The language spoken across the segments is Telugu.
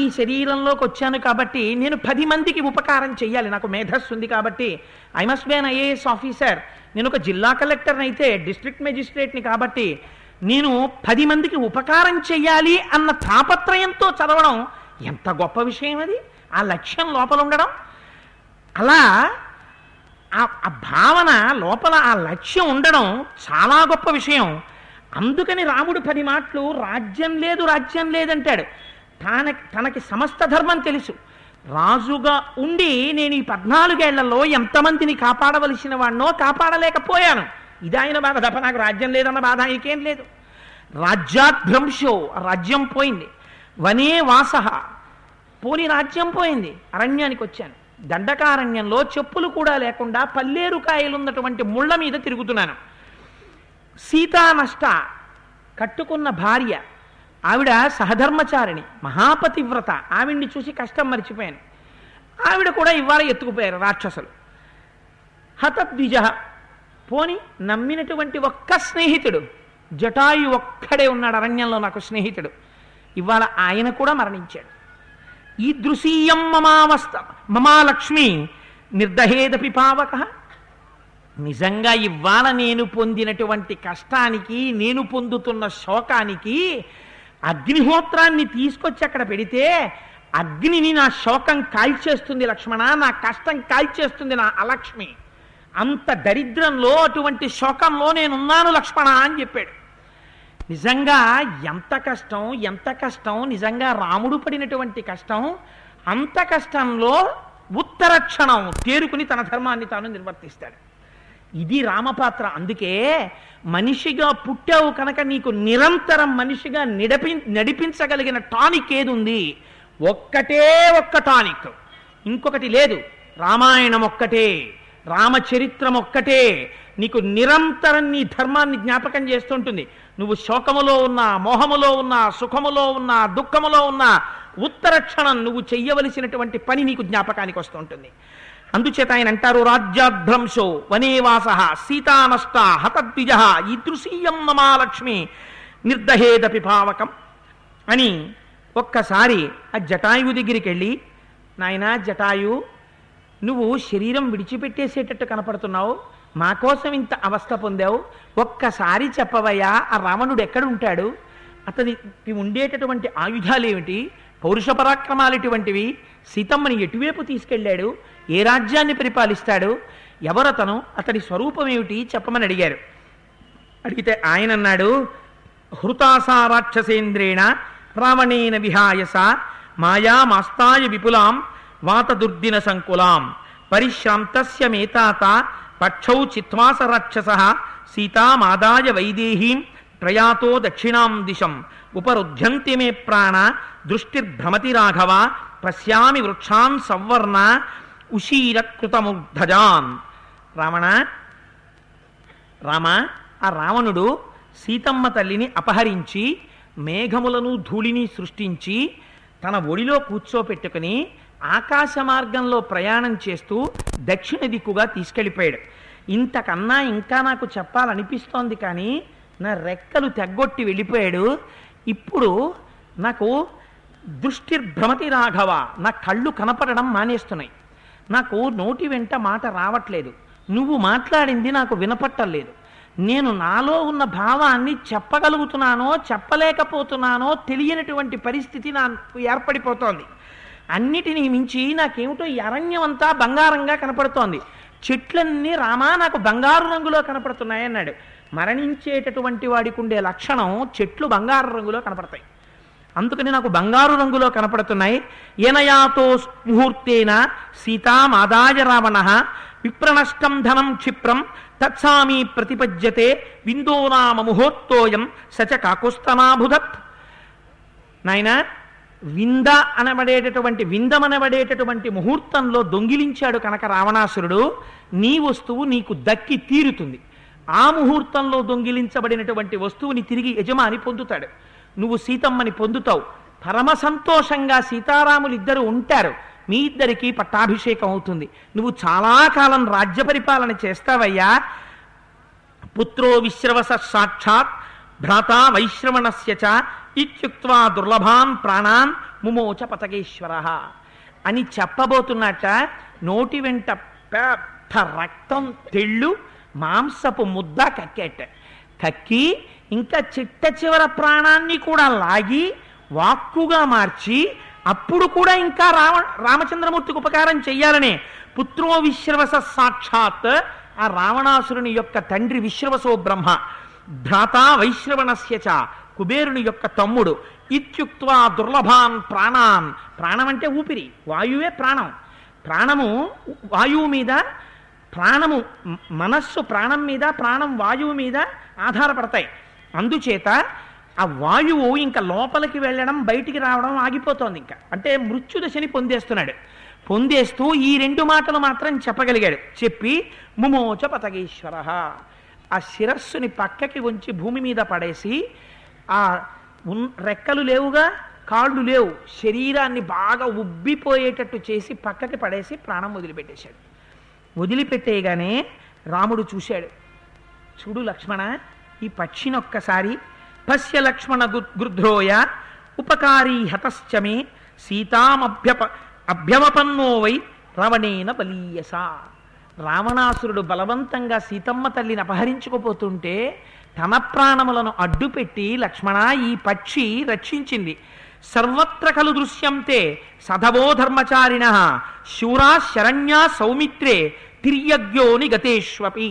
ఈ శరీరంలోకి వచ్చాను కాబట్టి నేను పది మందికి ఉపకారం చెయ్యాలి నాకు మేధస్సు ఉంది కాబట్టి I must be an I A S officer నేను ఒక జిల్లా కలెక్టర్ని అయితే డిస్ట్రిక్ట్ మెజిస్ట్రేట్ని కాబట్టి నేను పది మందికి ఉపకారం చెయ్యాలి అన్న తాపత్రయంతో చదవడం ఎంత గొప్ప విషయం అది ఆ లక్ష్యం లోపల ఉండడం అలా ఆ ఆ భావన లోపల ఆ లక్ష్యం ఉండడం చాలా గొప్ప విషయం అందుకని రాముడు పది మాటలు రాజ్యం లేదు రాజ్యం లేదంటాడు తన తనకి సమస్త ధర్మం తెలుసు రాజుగా ఉండి నేను ఈ పద్నాలుగేళ్లలో ఎంతమందిని కాపాడవలసిన వాడినో కాపాడలేకపోయాను ఇది ఆయన బాధ తప్ప నాకు రాజ్యం లేదన్న బాధ ఆయనకేం లేదు రాజ్యాద్భ్రంశో రాజ్యం పోయింది వనే వాసహ పోని రాజ్యం పోయింది అరణ్యానికి వచ్చాను దండకారణ్యంలో చెప్పులు కూడా లేకుండా పల్లేరు కాయలున్నటువంటి ముళ్ళ మీద తిరుగుతున్నాను సీతానష్ట కట్టుకున్న భార్య ఆవిడ సహధర్మచారిణి మహాపతివ్రత ఆవిడ్ని చూసి కష్టం మర్చిపోయాను ఆవిడ కూడా ఇవాళ ఎత్తుకుపోయారు రాక్షసులు హతద్విజ పోని నమ్మినటువంటి ఒక్క స్నేహితుడు జటాయు ఒక్కడే ఉన్నాడు అరణ్యంలో నాకు స్నేహితుడు ఇవాళ ఆయన కూడా మరణించాడు ఈ దృశీయం మమావస్థ మమాలక్ష్మి నిర్దహేదపి పావక నిజంగా ఇవాళ నేను పొందినటువంటి కష్టానికి నేను పొందుతున్న శోకానికి అగ్నిహోత్రాన్ని తీసుకొచ్చి అక్కడ పెడితే అగ్నిని నా శోకం కాల్చేస్తుంది లక్ష్మణ నా కష్టం కాల్చేస్తుంది నా అలక్ష్మి అంత దరిద్రంలో అటువంటి శోకంలో నేనున్నాను లక్ష్మణ అని చెప్పాడు నిజంగా ఎంత కష్టం ఎంత కష్టం నిజంగా రాముడు పడినటువంటి కష్టం అంత కష్టంలో ఉత్తర క్షణం తేరుకుని తన ధర్మాన్ని తాను నిర్వర్తిస్తాడు ఇది రామపాత్ర అందుకే మనిషిగా పుట్టావు కనుక నీకు నిరంతరం మనిషిగా నిడపి నడిపించగలిగిన టానిక్ ఏది ఉంది ఒక్కటే ఒక్క టానిక్ ఇంకొకటి లేదు రామాయణం ఒక్కటే రామచరిత్రం ఒక్కటే నీకు నిరంతరం నీ ధర్మాన్ని జ్ఞాపకం చేస్తుంటుంది నువ్వు శోకములో ఉన్నా మోహములో ఉన్నా సుఖములో ఉన్నా దుఃఖములో ఉన్నా ఉత్తర క్షణం నువ్వు చెయ్యవలసినటువంటి పని నీకు జ్ఞాపకానికి వస్తుంటుంది అందుచేత ఆయన అంటారు రాజ్యాభ్రంశో వనేవాస సీతానష్ట హతద్విజ ఈదృశీయం మమాలక్ష్మి నిర్దహేదపి పావకం అని ఒక్కసారి ఆ జటాయువు దగ్గరికి వెళ్ళి నాయనా జటాయు నువ్వు శరీరం విడిచిపెట్టేసేటట్టు కనపడుతున్నావు మా కోసం ఇంత అవస్థ పొందావు ఒక్కసారి చెప్పవయ్యా ఆ రావణుడు ఎక్కడ ఉంటాడు అతనికి ఉండేటటువంటి ఆయుధాలు ఏమిటి పౌరుష పరాక్రమాలు ఎటువంటివి సీతమ్మని ఎటువైపు తీసుకెళ్ళాడు ఏ రాజ్యాన్ని పరిపాలిస్తాడు ఎవరతను అతడి స్వరూపం ఏమిటి చెప్పమని అడిగారు అడిగితే ఆయన అన్నాడు హృతాసా రాక్షసేంద్రేణ రావణేన విహాయస మాయామాస్తాయ విపులాం వాతదుర్దిన సంకులాం పరిశ్రాంతస్య మేతాత పక్షౌ చిత్వాస రాక్షస సీతామాదాయ వైదేహీం ప్రయాతో దక్షిణాం దిశం ఉపరుధ్యంతి మే ప్రాణ దృష్టిర్భ్రమతి రాఘవ పశ్యామి వృక్షాన్ సంవర్ణ ఉషీరకృతముగ్ధజాన్ రావణ రామ ఆ రావణుడు సీతమ్మ తల్లిని అపహరించి మేఘములను ధూళిని సృష్టించి తన ఒడిలో కూర్చోపెట్టుకుని ఆకాశ మార్గంలో ప్రయాణం చేస్తూ దక్షిణ దిక్కుగా తీసుకెళ్ళిపోయాడు ఇంతకన్నా ఇంకా నాకు చెప్పాలనిపిస్తోంది కానీ నా రెక్కలు తెగ్గొట్టి వెళ్ళిపోయాడు ఇప్పుడు నాకు దృష్టిర్భ్రమతి రాఘవ నా కళ్ళు కనపడడం మానేస్తున్నాయి నాకు నోటి వెంట మాట రావట్లేదు నువ్వు మాట్లాడింది నాకు వినపట్టలేదు నేను నాలో ఉన్న భావాన్ని చెప్పగలుగుతున్నానో చెప్పలేకపోతున్నానో తెలియనటువంటి పరిస్థితి నాకు ఏర్పడిపోతోంది అన్నిటినీ మించి నాకేమిటో ఈ అరణ్యం అంతా బంగారంగా కనపడుతోంది చెట్లన్నీ రామా నాకు బంగారు రంగులో కనపడుతున్నాయి అన్నాడు మరణించేటటువంటి వాడికి ఉండే లక్షణం చెట్లు బంగారు రంగులో కనపడతాయి అందుకని నాకు బంగారు రంగులో కనపడుతున్నాయి ఏనయాతో ముహూర్తేన సీతామాదాయ రావణ విప్రణష్టం ధనం క్షిప్రం తత్సామీ ప్రతిపద్యతే విందోనామ ముహూర్తోయం సచ కాకుస్తనాభుధత్ నాయన వింద అనబడేటటువంటి విందమనబడేటటువంటి ముహూర్తంలో దొంగిలించాడు కనుక రావణాసురుడు నీ వస్తువు నీకు దక్కి తీరుతుంది ఆ ముహూర్తంలో దొంగిలించబడినటువంటి వస్తువుని తిరిగి యజమాని పొందుతాడు నువ్వు సీతమ్మని పొందుతావు పరమ సంతోషంగా సీతారాములు ఇద్దరు ఉంటారు మీ ఇద్దరికి పట్టాభిషేకం అవుతుంది నువ్వు చాలా కాలం రాజ్య పరిపాలన చేస్తావయ్యా పుత్రో విశ్రవస సాక్షాత్ భ్రాత వైశ్రవణస్య చ ఇత్యుక్త్వా దుర్లభాన్ ప్రాణాన్ ముమోచ పతగేశ్వర అని చెప్పబోతున్నట్ట నోటి వెంట పెద్ద రక్తం తెళ్ళు మాంసపు ముద్ద కక్కేట కక్కి ఇంకా చిట్ట చివర ప్రాణాన్ని కూడా లాగి వాక్కుగా మార్చి అప్పుడు కూడా ఇంకా రామ రామచంద్రమూర్తికి ఉపకారం చెయ్యాలని పుత్రో విశ్రవస సాక్షాత్ ఆ రావణాసురుని యొక్క తండ్రి విశ్రవసో బ్రహ్మ భ్రాత వైశ్రవణస్య చ కుబేరుని యొక్క తమ్ముడు ఇత్యుక్త్వా దుర్లభాన్ ప్రాణాన్ ప్రాణం అంటే ఊపిరి వాయువే ప్రాణం ప్రాణము వాయువు మీద ప్రాణము మ- మనస్సు ప్రాణం మీద ప్రాణం వాయువు మీద ఆధారపడతాయి అందుచేత ఆ వాయువు ఇంకా లోపలికి వెళ్ళడం బయటికి రావడం ఆగిపోతోంది ఇంకా అంటే మృత్యుదశని పొందేస్తున్నాడు పొందేస్తూ ఈ రెండు మాటలు మాత్రం చెప్పగలిగాడు చెప్పి ముమోచ పతగేశ్వర ఆ శిరస్సుని పక్కకి ఉంచి భూమి మీద పడేసి ఆ ఉన్ రెక్కలు లేవుగా కాళ్ళు లేవు శరీరాన్ని బాగా ఉబ్బిపోయేటట్టు చేసి పక్కకి పడేసి ప్రాణం వదిలిపెట్టేశాడు వదిలిపెట్టేయగానే రాముడు చూశాడు చూడు లక్ష్మణ ఈ పక్షిని ఒక్కసారి పశ్య లక్ష్మణ గు- గృధ్రోయ ఉపకారీ హతశ్చమే సీతామభ్యప అభ్యవపన్నో వై రవణేన బలీయస రావణాసురుడు బలవంతంగా సీతమ్మ తల్లిని అపహరించుకుపోతుంటే తన ప్రాణములను అడ్డుపెట్టి లక్ష్మణ ఈ పక్షి రక్షించింది సర్వత్ర ఖలు దృశ్యంతే సధవో ధర్మచారిణ శూరా శరణ్యా సౌమిత్రే తిర్యజ్ఞోని గతేష్వపి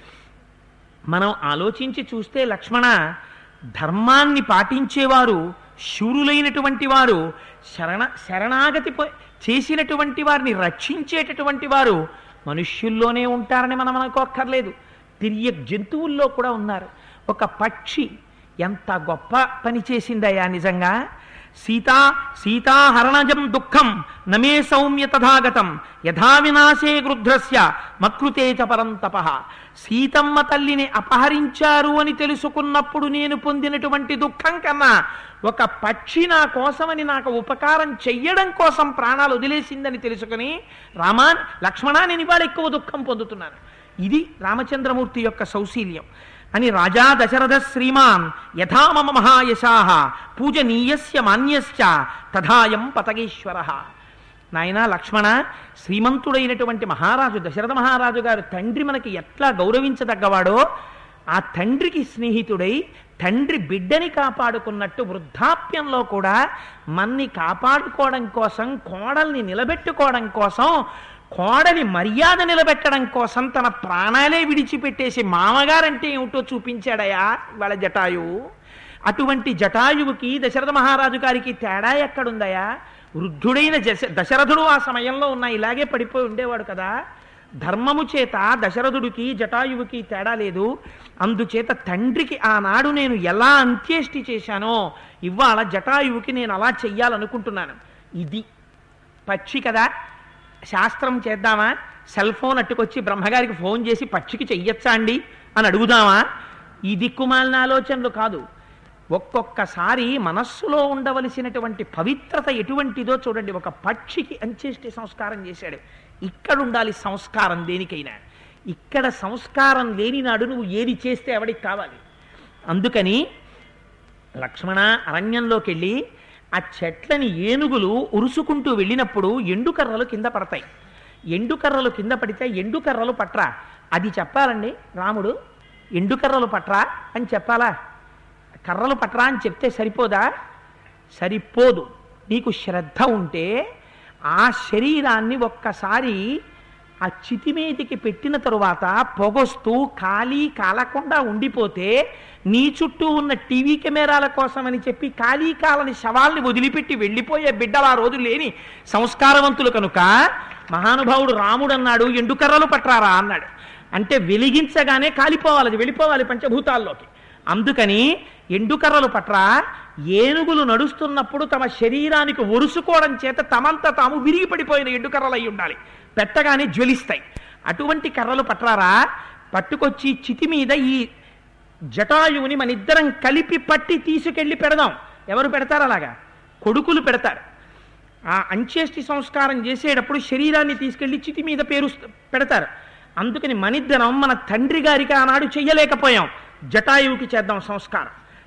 మనం ఆలోచించి చూస్తే లక్ష్మణ ధర్మాన్ని పాటించేవారు శూరులైనటువంటి వారు శరణ శరణాగతి పొ- చేసినటువంటి వారిని రక్షించేటటువంటి వారు మనుష్యుల్లోనే ఉంటారని మనం అనుకోక్కర్లేదు తిరియ జంతువుల్లో కూడా ఉన్నారు ఒక పక్షి ఎంత గొప్ప పని చేసిందయ్యా నిజంగా సీతా సీతాహరణజం దుఃఖం నమే సౌమ్య తథాగతం యథా వినాశే గృధ్రస్య మత్కృతే చ పరంతప సీతమ్మ తల్లిని అపహరించారు అని తెలుసుకున్నప్పుడు నేను పొందినటువంటి దుఃఖం కన్నా ఒక పక్షి నా కోసమని నాకు ఉపకారం చెయ్యడం కోసం ప్రాణాలు వదిలేసిందని తెలుసుకుని రామా లక్ష్మణ నేను ఇవాళ ఎక్కువ దుఃఖం పొందుతున్నాను ఇది రామచంద్రమూర్తి యొక్క సౌశీల్యం అని రాజా దశరథ శ్రీమాన్ యథా మమ మహాయశాహ పూజనీయస్య మాన్యశ్చ తథాయం పతగేశ్వర నాయన లక్ష్మణ శ్రీమంతుడైనటువంటి మహారాజు దశరథ మహారాజు గారు తండ్రి మనకి ఎట్లా గౌరవించదగ్గవాడో ఆ తండ్రికి స్నేహితుడై తండ్రి బిడ్డని కాపాడుకున్నట్టు వృద్ధాప్యంలో కూడా మన్ని కాపాడుకోవడం కోసం కోడల్ని నిలబెట్టుకోవడం కోసం కోడలి మర్యాద నిలబెట్టడం కోసం తన ప్రాణాలే విడిచిపెట్టేసి మామగారంటే ఏమిటో చూపించాడయా వాళ్ళ జటాయువు అటువంటి జటాయువుకి దశరథ మహారాజు గారికి తేడా ఎక్కడుందయా వృద్ధుడైన జశ దశరథుడు ఆ సమయంలో ఉన్న ఇలాగే పడిపోయి ఉండేవాడు కదా ధర్మము చేత దశరథుడికి జటాయువుకి తేడా లేదు అందుచేత తండ్రికి ఆనాడు నేను ఎలా అంత్యేష్టి చేశానో ఇవాళ జటాయువుకి నేను అలా చెయ్యాలనుకుంటున్నాను ఇది పక్షి కదా శాస్త్రం చేద్దామా సెల్ ఫోన్ అట్టుకొచ్చి బ్రహ్మగారికి ఫోన్ చేసి పక్షికి చెయ్యొచ్చా అండి అని అడుగుదామా ఈ దిక్కుమాలిన ఆలోచనలు కాదు ఒక్కొక్కసారి మనస్సులో ఉండవలసినటువంటి పవిత్రత ఎటువంటిదో చూడండి ఒక పక్షికి అంచేష్టి సంస్కారం చేశాడు ఇక్కడ ఉండాలి సంస్కారం దేనికైనా ఇక్కడ సంస్కారం లేని నాడు నువ్వు ఏది చేస్తే ఎవడికి కావాలి అందుకని లక్ష్మణ అరణ్యంలోకి వెళ్ళి ఆ చెట్లని ఏనుగులు ఉరుసుకుంటూ వెళ్ళినప్పుడు ఎండుకర్రలు కింద పడతాయి ఎండుకర్రలు కింద పడితే ఎండుకర్రలు పట్రా అది చెప్పాలండి రాముడు ఎండుకర్రలు పట్రా అని చెప్పాలా కర్రలు పట్రా అని చెప్తే సరిపోదా సరిపోదు నీకు శ్రద్ధ ఉంటే ఆ శరీరాన్ని ఒక్కసారి ఆ చితిమేతికి పెట్టిన తరువాత పొగొస్తూ ఖాళీ కాలకుండా ఉండిపోతే నీ చుట్టూ ఉన్న టీవీ కెమెరాల కోసమని చెప్పి ఖాళీ కాలని శవాల్ని వదిలిపెట్టి వెళ్ళిపోయే బిడ్డలు ఆ రోజు లేని సంస్కారవంతులు కనుక మహానుభావుడు రాముడు అన్నాడు ఎండుకర్రలు పట్రారా అన్నాడు అంటే వెలిగించగానే కాలిపోవాలి అది వెళ్ళిపోవాలి పంచభూతాల్లోకి అందుకని ఎండుకర్రలు పట్ల ఏనుగులు నడుస్తున్నప్పుడు తమ శరీరానికి ఒరుసుకోవడం చేత తమంత తాము విరిగి పడిపోయిన ఎండుకర్రలు అయి ఉండాలి పెట్టగానే జ్వలిస్తాయి అటువంటి కర్రలు పట్రారా పట్టుకొచ్చి చితి మీద ఈ జటాయువుని మన ఇద్దరం కలిపి పట్టి తీసుకెళ్ళి పెడదాం ఎవరు పెడతారు అలాగా కొడుకులు పెడతారు ఆ అంచేష్టి సంస్కారం చేసేటప్పుడు శరీరాన్ని తీసుకెళ్లి చితి మీద పేరు పెడతారు అందుకని మనిద్దరం మన తండ్రి గారికి ఆనాడు చెయ్యలేకపోయాం జటాయువుకి చేద్దాం సంస్కారం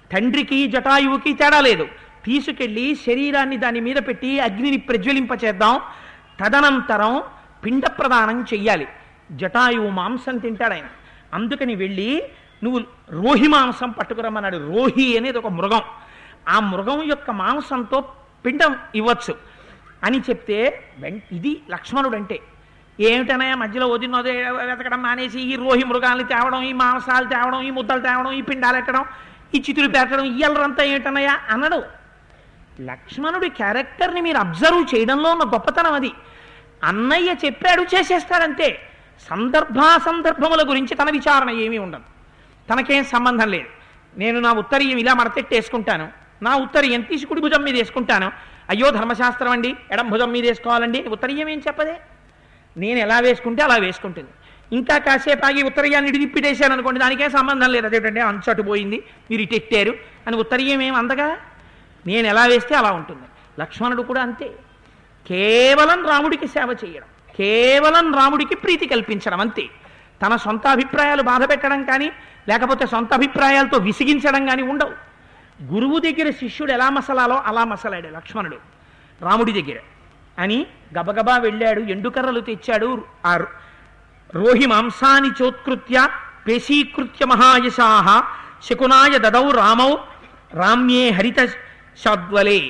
తండ్రికి జటాయువుకి తేడా లేదు తీసుకెళ్ళి శరీరాన్ని దాని మీద పెట్టి అగ్నిని ప్రజ్వలింపచేద్దాం తదనంతరం పిండ ప్రదానం చెయ్యాలి జటాయువు మాంసం తింటాడు ఆయన అందుకని వెళ్ళి నువ్వు రోహి మాంసం పట్టుకురమ్మన్నాడు రోహి అనేది ఒక మృగం ఆ మృగం యొక్క మాంసంతో పిండం ఇవ్వచ్చు అని చెప్తే వెం- ఇది లక్ష్మణుడు అంటే ఏమిటనయా మధ్యలో వదినోదే వెతకడం మానేసి ఈ రోహి మృగాల్ని తేవడం ఈ మాంసాలు తేవడం ఈ ముద్దలు తేవడం ఈ పిండాలు ఎట్టడం ఈ చితులు పెట్టడం ఈ అల్లరంతా ఏమిటనయా అనడు లక్ష్మణుడి క్యారెక్టర్ని మీరు అబ్జర్వ్ చేయడంలో ఉన్న గొప్పతనం అది అన్నయ్య చెప్పాడు చేసేస్తాడంతే సందర్భాసందర్భముల గురించి తన విచారణ ఏమీ ఉండదు తనకేం సంబంధం లేదు నేను నా ఉత్తరీయం ఇలా మడతెట్టేసుకుంటాను నా ఉత్తరీయం తీసి కుడి భుజం మీద వేసుకుంటాను అయ్యో ధర్మశాస్త్రం అండి ఎడం భుజం మీద వేసుకోవాలండి ఉత్తరీయం ఏం చెప్పదే నేను ఎలా వేసుకుంటే అలా వేసుకుంటుంది ఇంకా కాసేపు ఆగి ఉత్తరీయాన్ని ఇటు తిప్పిటేశాను అనుకోండి దానికేం సంబంధం లేదు అదేంటంటే అంచటు పోయింది మీరు ఇటు ఎట్టారు అని ఉత్తరీయం ఏం అందగా నేను ఎలా వేస్తే అలా ఉంటుంది లక్ష్మణుడు కూడా అంతే కేవలం రాముడికి సేవ చేయడం కేవలం రాముడికి ప్రీతి కల్పించడం అంతే తన సొంత అభిప్రాయాలు బాధ పెట్టడం కానీ లేకపోతే సొంత అభిప్రాయాలతో విసిగించడం కానీ ఉండవు గురువు దగ్గర శిష్యుడు ఎలా మసలాలో అలా మసలాడు లక్ష్మణుడు రాముడి దగ్గర అని గబగబా వెళ్ళాడు ఎండుకర్రలు తెచ్చాడు ఆ రోహి మాంసాని చోత్కృత్య పేశీకృత్య మహాయశాహ శకునాయ దదౌ రామౌ రామ్యే హరిత శాద్వలే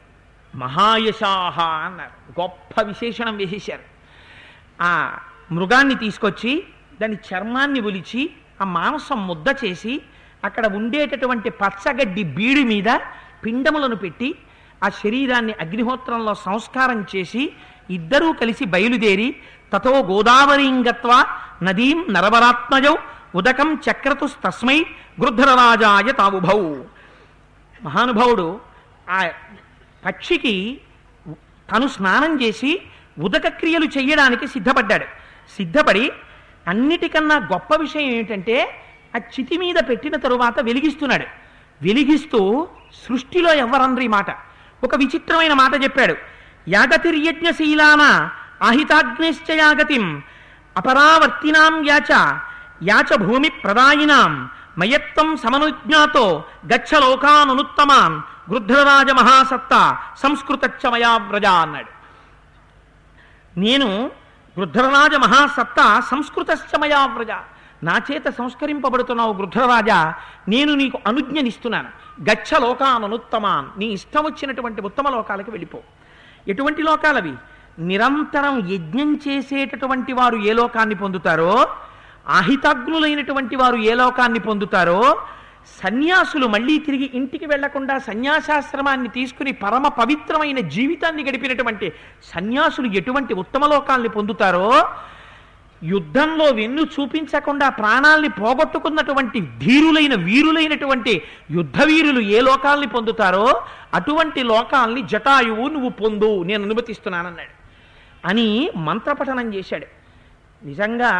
మహాయశాహ అన్నారు గొప్ప విశేషణం వేసేశారు ఆ మృగాన్ని తీసుకొచ్చి దాని చర్మాన్ని ఒలిచి ఆ మాంసం ముద్ద చేసి అక్కడ ఉండేటటువంటి పచ్చగడ్డి బీడి మీద పిండములను పెట్టి ఆ శరీరాన్ని అగ్నిహోత్రంలో సంస్కారం చేసి ఇద్దరూ కలిసి బయలుదేరి తతో గోదావరీంగత్వ నదీం నరవరాత్మజౌ ఉదకం చక్రతుస్తస్మై గృద్ధరరాజాయ తావుభౌ మహానుభావుడు ఆ పక్షికి తను స్నానం చేసి ఉదక క్రియలు చెయ్యడానికి సిద్ధపడ్డాడు సిద్ధపడి అన్నిటికన్నా గొప్ప విషయం ఏమిటంటే ఆ చితి మీద పెట్టిన తరువాత వెలిగిస్తున్నాడు వెలిగిస్తూ సృష్టిలో ఎవ్వరనరు ఈ మాట ఒక విచిత్రమైన మాట చెప్పాడు యాగతిర్యజ్ఞశీలాన ఆహితాగ్నిశ్చ యాగతిం అపరావర్తినాం యాచ యాచ భూమి ప్రదాయినాం మయత్వం సమనుజ్ఞాతో గచ్చ లోకానుత్తమాన్ గృద్ధరాజ మహాసత్త సంస్కృతచ్చ మయా వ్రజ అన్నాడు నేను గృద్ధరాజ మహాసత్త సంస్కృతశ్చ మయా వ్రజ నా చేత సంస్కరింపబడుతున్నావు గృద్ధరాజా నేను నీకు అనుజ్ఞనిస్తున్నాను గచ్చ లోకానుత్తమాన్ నీ ఇష్టం వచ్చినటువంటి ఉత్తమ లోకాలకు వెళ్ళిపో ఎటువంటి లోకాలవి నిరంతరం యజ్ఞం చేసేటటువంటి వారు ఏ లోకాన్ని పొందుతారో ఆహితాగ్నులైనటువంటి వారు ఏ లోకాన్ని పొందుతారో సన్యాసులు మళ్ళీ తిరిగి ఇంటికి వెళ్లకుండా సన్యాసాశ్రమాన్ని తీసుకుని పరమ పవిత్రమైన జీవితాన్ని గడిపినటువంటి సన్యాసులు ఎటువంటి ఉత్తమ లోకాల్ని పొందుతారో యుద్ధంలో వెన్ను చూపించకుండా ప్రాణాల్ని పోగొట్టుకున్నటువంటి ధీరులైన వీరులైనటువంటి యుద్ధ వీరులు ఏ లోకాల్ని పొందుతారో అటువంటి లోకాల్ని జటాయువు నువ్వు పొందు నేను అనుమతిస్తున్నానన్నాడు అని మంత్రపఠనం చేశాడు నిజంగా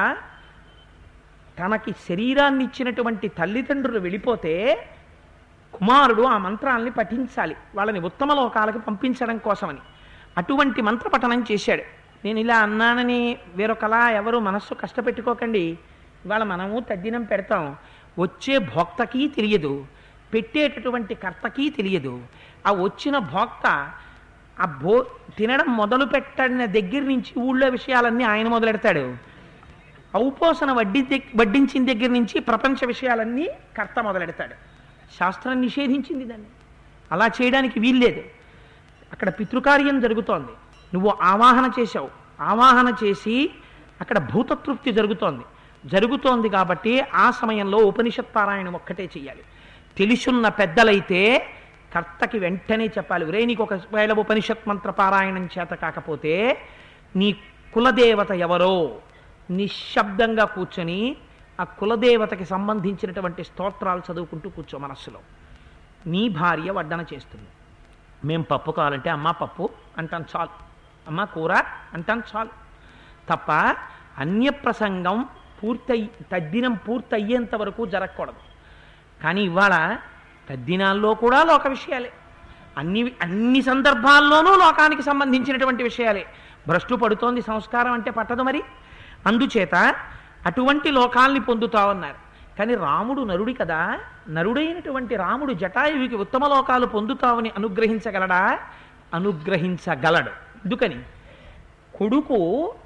తనకి శరీరాన్ని ఇచ్చినటువంటి తల్లిదండ్రులు వెళ్ళిపోతే కుమారుడు ఆ మంత్రాల్ని పఠించాలి వాళ్ళని ఉత్తమ లోకాలకు పంపించడం కోసమని అటువంటి మంత్రపఠనం చేశాడు నేను ఇలా అన్నానని వేరొకలా ఎవరు మనస్సు కష్టపెట్టుకోకండి ఇవాళ మనము తద్దినం పెడతాం వచ్చే భోక్తకి తెలియదు పెట్టేటటువంటి కర్తకి తెలియదు ఆ వచ్చిన భోక్త ఆ భో తినడం మొదలు పెట్టిన దగ్గర నుంచి ఊళ్ళో విషయాలన్నీ ఆయన మొదలెడతాడు ఔపోసన వడ్డీ దగ్- వడ్డించిన దగ్గర నుంచి ప్రపంచ విషయాలన్నీ కర్త మొదలెడతాడు శాస్త్రం నిషేధించింది దాన్ని అలా చేయడానికి వీల్లేదు అక్కడ పితృకార్యం జరుగుతోంది నువ్వు ఆవాహన చేశావు ఆవాహన చేసి అక్కడ భూతతృప్తి జరుగుతోంది జరుగుతోంది కాబట్టి ఆ సమయంలో ఉపనిషత్ పారాయణం ఒక్కటే చెయ్యాలి తెలుసున్న పెద్దలైతే కర్తకి వెంటనే చెప్పాలి ఒరే నీకు ఒక వేళ ఉపనిషత్ మంత్ర పారాయణం చేత కాకపోతే నీ కులదేవత ఎవరో నిశ్శబ్దంగా కూర్చొని ఆ కులదేవతకి సంబంధించినటువంటి స్తోత్రాలు చదువుకుంటూ కూర్చో మనస్సులో నీ భార్య వడ్డన చేస్తుంది మేం పప్పు కావాలంటే అమ్మ పప్పు అంటాం చాలు అమ్మ కూర అంటాం చాలు తప్ప అన్యప్రసంగం పూర్తయి తద్దినం పూర్తయ్యేంత వరకు జరగకూడదు కానీ ఇవాళ తద్దినాల్లో కూడా లోక విషయాలే అన్ని అన్ని సందర్భాల్లోనూ లోకానికి సంబంధించినటువంటి విషయాలే భ్రష్టు పడుతోంది సంస్కారం అంటే పట్టదు మరి అందుచేత అటువంటి లోకాల్ని పొందుతావన్నారు కానీ రాముడు నరుడి కదా నరుడైనటువంటి రాముడు జటాయువుకి ఉత్తమ లోకాలు పొందుతావని అనుగ్రహించగలడా అనుగ్రహించగలడు ఎందుకని కొడుకు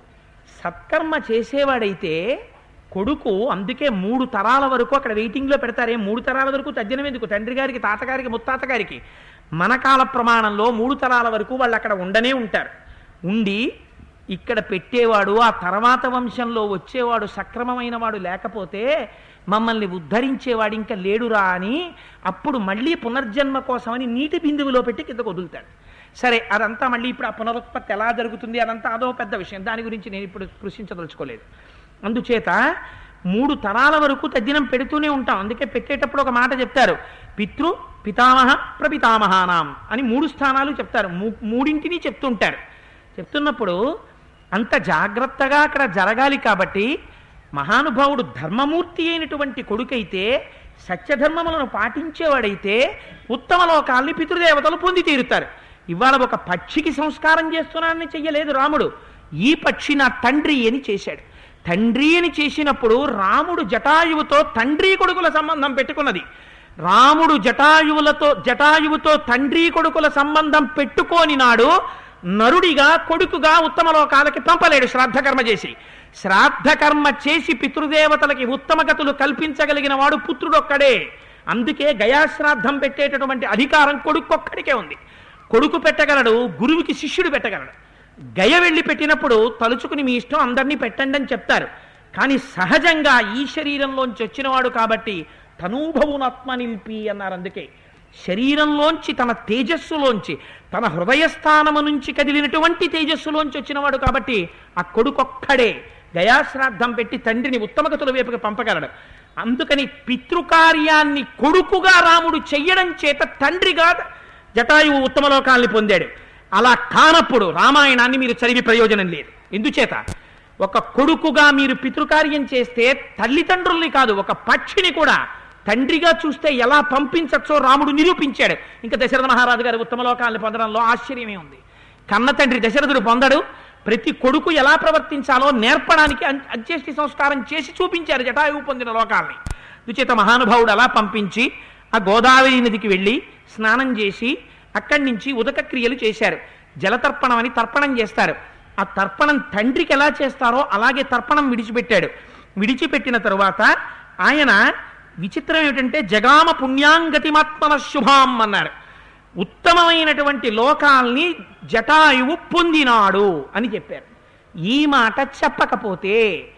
సత్కర్మ చేసేవాడైతే కొడుకు అందుకే మూడు తరాల వరకు అక్కడ వెయిటింగ్లో పెడతారే మూడు తరాల వరకు తద్దినం ఎందుకు తండ్రి గారికి తాతగారికి ముత్తాత గారికి మన కాల ప్రమాణంలో మూడు తరాల వరకు వాళ్ళు అక్కడ ఉండనే ఉంటారు ఉండి ఇక్కడ పెట్టేవాడు ఆ తర్వాత వంశంలో వచ్చేవాడు సక్రమమైన వాడు లేకపోతే మమ్మల్ని ఉద్ధరించేవాడు ఇంకా లేడురా అని అప్పుడు మళ్ళీ పునర్జన్మ కోసమని నీటి బిందువులో పెట్టి కిందకు వదులుతాడు సరే అదంతా మళ్ళీ ఇప్పుడు ఆ పునరుత్పత్తి ఎలా జరుగుతుంది అదంతా అదో పెద్ద విషయం దాని గురించి నేను ఇప్పుడు స్పృశించదలుచుకోలేదు అందుచేత మూడు తరాల వరకు తద్దినం పెడుతూనే ఉంటాం అందుకే పెట్టేటప్పుడు ఒక మాట చెప్తారు పితృ పితామహ ప్రపితామహానాం అని మూడు స్థానాలు చెప్తారు మూ- మూడింటిని చెప్తుంటారు చెప్తున్నప్పుడు అంత జాగ్రత్తగా అక్కడ జరగాలి కాబట్టి మహానుభావుడు ధర్మమూర్తి అయినటువంటి కొడుకైతే సత్యధర్మములను పాటించేవాడైతే ఉత్తమ లోకాల్ని పితృదేవతలు పొంది తీరుతారు ఇవాళ ఒక పక్షికి సంస్కారం చేస్తున్నానని చెయ్యలేదు రాముడు ఈ పక్షి నా తండ్రి అని చేశాడు తండ్రి అని చేసినప్పుడు రాముడు జటాయువుతో తండ్రి కొడుకుల సంబంధం పెట్టుకున్నది రాముడు జటాయువులతో జటాయువుతో తండ్రి కొడుకుల సంబంధం పెట్టుకోని నాడు నరుడిగా కొడుకుగా ఉత్తమ లోకాలకి పంపలేడు శ్రాద్ధకర్మ చేసి శ్రాద్ధకర్మ చేసి పితృదేవతలకి ఉత్తమ గతులు కల్పించగలిగిన వాడు పుత్రుడొక్కడే అందుకే గయాశ్రాద్ధం పెట్టేటటువంటి అధికారం కొడుకొక్కడికే ఉంది కొడుకు పెట్టగలడు గురువుకి శిష్యుడు పెట్టగలడు గయ వెళ్ళి పెట్టినప్పుడు తలుచుకుని మీ ఇష్టం అందరినీ పెట్టండి అని చెప్తారు కానీ సహజంగా ఈ శరీరంలోంచి వచ్చినవాడు కాబట్టి తనూభవునాత్మ నిలిపి అన్నారు అందుకే శరీరంలోంచి తన తేజస్సులోంచి తన హృదయస్థానము నుంచి కదిలినటువంటి తేజస్సులోంచి వచ్చినవాడు కాబట్టి ఆ కొడుకొక్కడే గయాశ్రాద్ధం పెట్టి తండ్రిని ఉత్తమగతుల వైపుకి పంపగలడు అందుకని పితృకార్యాన్ని కొడుకుగా రాముడు చెయ్యడం చేత తండ్రిగా జటాయువు ఉత్తమ లోకాల్ని పొందాడు అలా కానప్పుడు రామాయణాన్ని మీరు చదివి ప్రయోజనం లేదు ఎందుచేత ఒక కొడుకుగా మీరు పితృకార్యం చేస్తే తల్లిదండ్రుల్ని కాదు ఒక పక్షిని కూడా తండ్రిగా చూస్తే ఎలా పంపించచ్చో రాముడు నిరూపించాడు ఇంకా దశరథ మహారాజు గారి ఉత్తమ లోకాల్ని పొందడంలో ఆశ్చర్యమే ఉంది కన్న తండ్రి దశరథుడు పొందడు ప్రతి కొడుకు ఎలా ప్రవర్తించాలో నేర్పడానికి అం- అంత్యేష్టి సంస్కారం చేసి చూపించారు జటాయువు పొందిన లోకాల్ని దుచేత మహానుభావుడు అలా పంపించి ఆ గోదావరి నదికి వెళ్ళి స్నానం చేసి అక్కడి నుంచి ఉదక క్రియలు చేశారు జలతర్పణం అని తర్పణం చేస్తారు ఆ తర్పణం తండ్రికి ఎలా చేస్తారో అలాగే తర్పణం విడిచిపెట్టాడు విడిచిపెట్టిన తరువాత ఆయన విచిత్రం ఏమిటంటే జగామ పుణ్యాంగతిమాత్మన శుభాం అన్నారు ఉత్తమమైనటువంటి లోకాల్ని జటాయువు పొందినాడు అని చెప్పారు ఈ మాట చెప్పకపోతే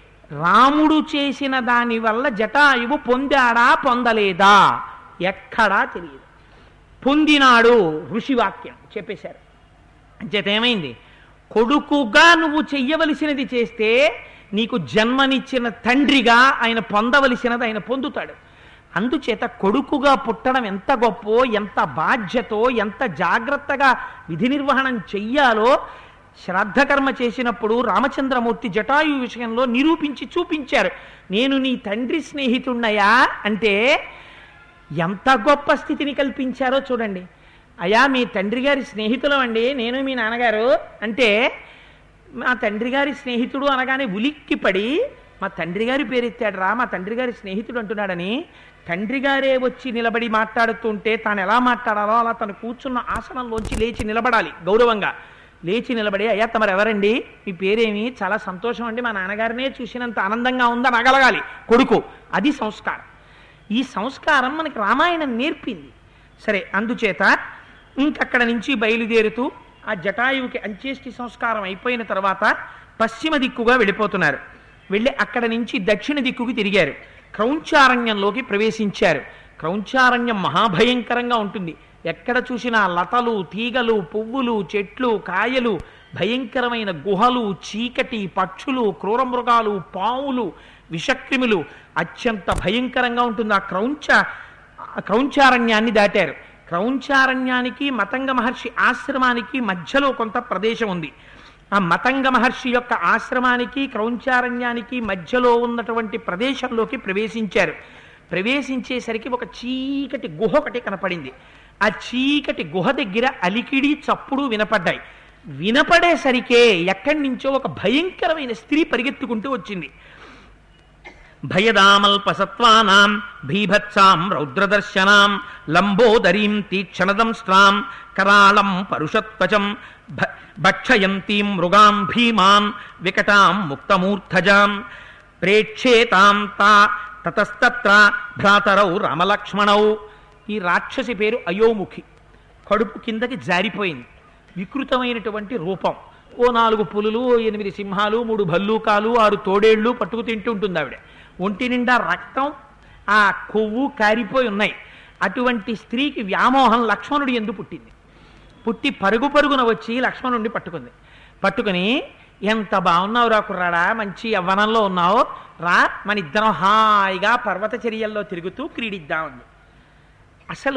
రాముడు చేసిన దాని వల్ల జటాయువు పొందాడా పొందలేదా ఎక్కడా తెలియదు పొందినాడు ఋషివాక్యం చెప్పేశారు అంచేత ఏమైంది కొడుకుగా నువ్వు చెయ్యవలసినది చేస్తే నీకు జన్మనిచ్చిన తండ్రిగా ఆయన పొందవలసినది ఆయన పొందుతాడు అందుచేత కొడుకుగా పుట్టడం ఎంత గొప్పో ఎంత బాధ్యతో ఎంత జాగ్రత్తగా విధి నిర్వహణం చెయ్యాలో శ్రాద్ధకర్మ చేసినప్పుడు రామచంద్రమూర్తి జటాయు విషయంలో నిరూపించి చూపించారు నేను నీ తండ్రి స్నేహితున్నయా అంటే ఎంత గొప్ప స్థితిని కల్పించారో చూడండి అయా మీ తండ్రి గారి స్నేహితులం అండి నేను మీ నాన్నగారు అంటే మా తండ్రి గారి స్నేహితుడు అనగానే ఉలిక్కిపడి మా తండ్రి గారి పేరెత్తాడు రా మా తండ్రి గారి స్నేహితుడు అంటున్నాడని తండ్రి గారే వచ్చి నిలబడి మాట్లాడుతుంటే తాను ఎలా మాట్లాడాలో అలా తను కూర్చున్న ఆసనంలోంచి లేచి నిలబడాలి గౌరవంగా లేచి నిలబడి అయ్యా తమరు ఎవరండి మీ పేరేమి చాలా సంతోషం అండి మా నాన్నగారినే చూసినంత ఆనందంగా ఉందని అనగలగాలి కొడుకు అది సంస్కారం ఈ సంస్కారం మనకి రామాయణం నేర్పింది సరే అందుచేత ఇంకక్కడ నుంచి బయలుదేరుతూ ఆ జటాయువుకి అంత్యేష్టి సంస్కారం అయిపోయిన తర్వాత పశ్చిమ దిక్కుగా వెళ్ళిపోతున్నారు వెళ్ళి అక్కడ నుంచి దక్షిణ దిక్కుకి తిరిగారు క్రౌంచారణ్యంలోకి ప్రవేశించారు క్రౌంచారణ్యం మహాభయంకరంగా ఉంటుంది ఎక్కడ చూసినా లతలు తీగలు పువ్వులు చెట్లు కాయలు భయంకరమైన గుహలు చీకటి పక్షులు క్రూరమృగాలు పావులు విషక్రిములు అత్యంత భయంకరంగా ఉంటుంది ఆ క్రౌంచ ఆ క్రౌంచారణ్యాన్ని దాటారు క్రౌంచారణ్యానికి మతంగ మహర్షి ఆశ్రమానికి మధ్యలో కొంత ప్రదేశం ఉంది ఆ మతంగ మహర్షి యొక్క ఆశ్రమానికి క్రౌంచారణ్యానికి మధ్యలో ఉన్నటువంటి ప్రదేశంలోకి ప్రవేశించారు ప్రవేశించేసరికి ఒక చీకటి గుహ ఒకటి కనపడింది ఆ చీకటి గుహ దగ్గర అలికిడి చప్పుడు వినపడ్డాయి వినపడేసరికే ఎక్కడి నుంచో ఒక భయంకరమైన స్త్రీ పరిగెత్తుకుంటూ వచ్చింది భయదామల్పసత్వానాం భీభత్సాం రౌద్రదర్శనాం లంబోదరీం తీక్షణదంస్ట్రాం కరాళం పరుషత్వచం భ- భక్షయంతీం మృగాం భీమాన్ వికటాం ముక్తమూర్ధజాం ప్రేక్షేతాం తా తతస్తత్ర భ్రాతరౌ రామలక్ష్మణౌ ఈ రాక్షసి పేరు అయోముఖి కడుపు కిందకి జారిపోయింది వికృతమైనటువంటి రూపం ఓ నాలుగు పులులు ఓ ఎనిమిది సింహాలు మూడు భల్లూకాలు ఆరు తోడేళ్లు పట్టుకు తింటూ ఉంటుంది ఆవిడ ఒంటి నిండా రక్తం ఆ కొవ్వు కారిపోయి ఉన్నాయి అటువంటి స్త్రీకి వ్యామోహం లక్ష్మణుడు ఎందు పుట్టింది పుట్టి పరుగు పరుగున వచ్చి లక్ష్మణుడిని పట్టుకుంది పట్టుకుని ఎంత బాగున్నావు రా కుర్రాడా మంచి యవ్వనంలో ఉన్నావు రా మన ఇద్దరం హాయిగా పర్వతచర్యల్లో తిరుగుతూ క్రీడిద్దామంది అసలు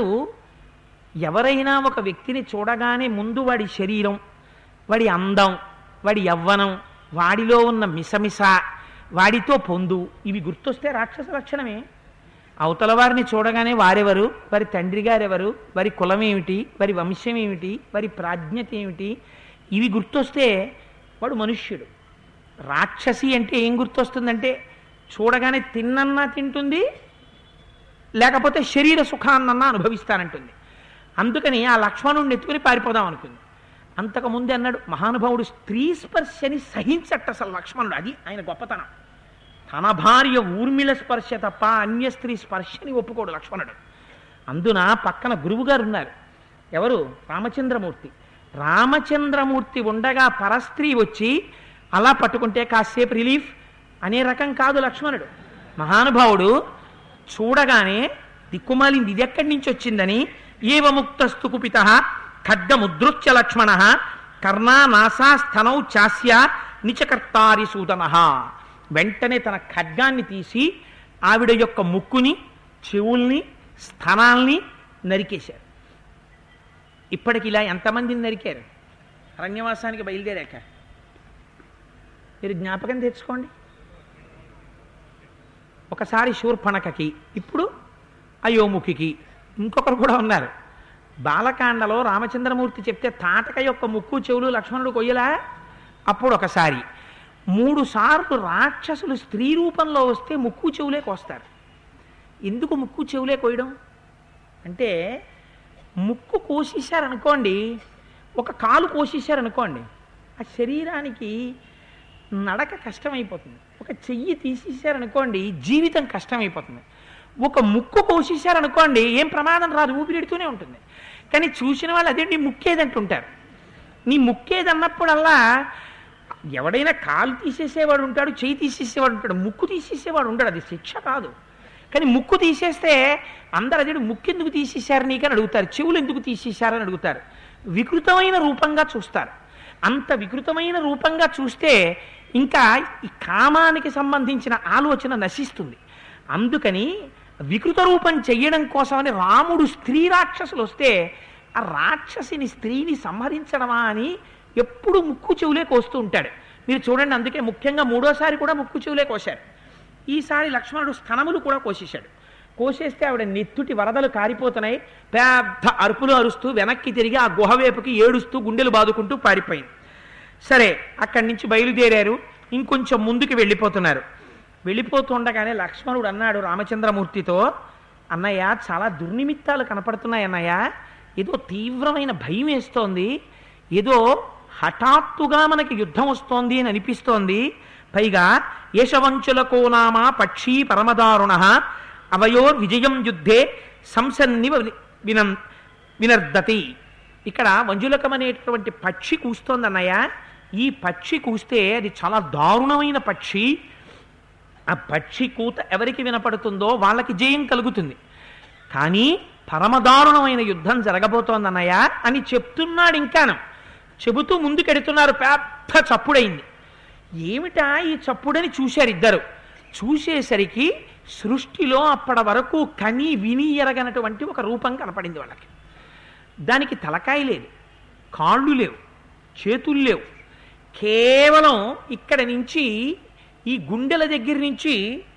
ఎవరైనా ఒక వ్యక్తిని చూడగానే ముందు వాడి శరీరం వాడి అందం వాడి యవ్వనం వాడిలో ఉన్న మిసమిస వాడితో పొందు ఇవి గుర్తొస్తే రాక్షస లక్షణమే అవతల వారిని చూడగానే వారెవరు వారి తండ్రి గారెవరు వారి కులం ఏమిటి వారి వంశం ఏమిటి వారి ప్రాజ్ఞత ఏమిటి ఇవి గుర్తొస్తే వాడు మనుష్యుడు రాక్షసి అంటే ఏం గుర్తొస్తుందంటే చూడగానే తిన్నన్నా తింటుంది లేకపోతే శరీర సుఖాన్నన్నా అనుభవిస్తానంటుంది అందుకని ఆ లక్ష్మణుడిని ఎత్తుకుని పారిపోదాం అనుకుంది అంతకుముందే అన్నాడు మహానుభావుడు స్త్రీ స్పర్శని సహించట్ట అసలు లక్ష్మణుడు అది ఆయన గొప్పతనం తన భార్య ఊర్మిళ స్పర్శ తప్ప అన్య స్త్రీ స్పర్శని ఒప్పుకోడు లక్ష్మణుడు అందున పక్కన గురువుగారు ఉన్నారు ఎవరు రామచంద్రమూర్తి రామచంద్రమూర్తి ఉండగా పరస్త్రీ వచ్చి అలా పట్టుకుంటే కాసేపు రిలీఫ్ అనే రకం కాదు లక్ష్మణుడు మహానుభావుడు చూడగానే దిక్కుమాలింది ఇది ఎక్కడి నుంచి వచ్చిందని ఏవముక్తస్తు కుపిత ఖడ్గముద్రుచ్య లక్ష్మణ కర్ణా నాసా స్థనౌ చాస్య నిచకర్తారి సూదన వెంటనే తన ఖడ్గాన్ని తీసి ఆవిడ యొక్క ముక్కుని చెవుల్ని స్థనాల్ని నరికేశారు ఇప్పటికి ఇలా ఎంతమందిని నరికారు అరణ్యవాసానికి బయలుదేరాక మీరు జ్ఞాపకం తెచ్చుకోండి ఒకసారి శూర్పణకకి ఇప్పుడు అయోముఖికి ఇంకొకరు కూడా ఉన్నారు బాలకాండలో రామచంద్రమూర్తి చెప్తే తాటక యొక్క ముక్కు చెవులు లక్ష్మణుడు కొయ్యలా అప్పుడు ఒకసారి మూడు సార్లు రాక్షసులు స్త్రీ రూపంలో వస్తే ముక్కు చెవులే కోస్తారు ఎందుకు ముక్కు చెవులే కోయడం అంటే ముక్కు కోసేశారనుకోండి ఒక కాలు కోసేశారనుకోండి ఆ శరీరానికి నడక కష్టమైపోతుంది ఒక చెయ్యి తీసేశారనుకోండి జీవితం కష్టమైపోతుంది ఒక ముక్కు కోసేశారనుకోండి ఏం ప్రమాదం రాదు ఊపిరిడుతూనే ఉంటుంది కానీ చూసిన వాళ్ళు అదే నీ ముక్కేదంటుంటారు నీ ముక్కేదన్నప్పుడల్లా ఎవడైనా కాలు తీసేసేవాడు ఉంటాడు చెయ్యి తీసేసేవాడు ఉంటాడు ముక్కు తీసేసేవాడు ఉంటాడు అది శిక్ష కాదు కానీ ముక్కు తీసేస్తే అందరు అదే ముక్కు ఎందుకు తీసేశారు నీకని అడుగుతారు చెవులు ఎందుకు తీసేశారని అడుగుతారు వికృతమైన రూపంగా చూస్తారు అంత వికృతమైన రూపంగా చూస్తే ఇంకా ఈ కామానికి సంబంధించిన ఆలోచన నశిస్తుంది అందుకని వికృత రూపం చెయ్యడం కోసమని రాముడు స్త్రీ రాక్షసులు వస్తే ఆ రాక్షసిని స్త్రీని సంహరించడమా అని ఎప్పుడు ముక్కు చెవులే కోస్తూ ఉంటాడు మీరు చూడండి అందుకే ముఖ్యంగా మూడోసారి కూడా ముక్కు చెవులే కోశారు ఈసారి లక్ష్మణుడు స్థనములు కూడా కోసేశాడు కోసేస్తే ఆవిడ నెత్తుటి వరదలు కారిపోతున్నాయి పెద్ద అరుపులు అరుస్తూ వెనక్కి తిరిగి ఆ గుహ వైపుకి ఏడుస్తూ గుండెలు బాదుకుంటూ పారిపోయింది సరే అక్కడి నుంచి బయలుదేరారు ఇంకొంచెం ముందుకు వెళ్ళిపోతున్నారు వెళ్ళిపోతుండగానే లక్ష్మణుడు అన్నాడు రామచంద్రమూర్తితో అన్నయ్య చాలా దుర్నిమిత్తాలు కనపడుతున్నాయి అన్నయ్య ఏదో తీవ్రమైన భయం వేస్తోంది ఏదో హఠాత్తుగా మనకి యుద్ధం వస్తోంది అని అనిపిస్తోంది పైగా యశవంచులకో నామ పక్షీ పరమదారుణ అవయోర్ విజయం యుద్ధే సంసన్నివ వినం వినర్దతి ఇక్కడ వంజులకం అనేటటువంటి పక్షి కూస్తోంది అన్నయ్య ఈ పక్షి కూస్తే అది చాలా దారుణమైన పక్షి ఆ పక్షి కూత ఎవరికి వినపడుతుందో వాళ్ళకి జయం కలుగుతుంది కానీ పరమదారుణమైన యుద్ధం జరగబోతోందన్నయ్య అని చెప్తున్నాడు ఇంకాను చెబుతూ ముందుకెడుతున్నారు పెద్ద చప్పుడైంది ఏమిటా ఈ చప్పుడని చూశారు ఇద్దరు చూసేసరికి సృష్టిలో అప్పటి వరకు కని విని ఎరగనటువంటి ఒక రూపం కనపడింది వాళ్ళకి దానికి తలకాయ లేదు కాళ్ళు లేవు చేతులు లేవు కేవలం ఇక్కడ నుంచి ఈ గుండెల దగ్గర నుంచి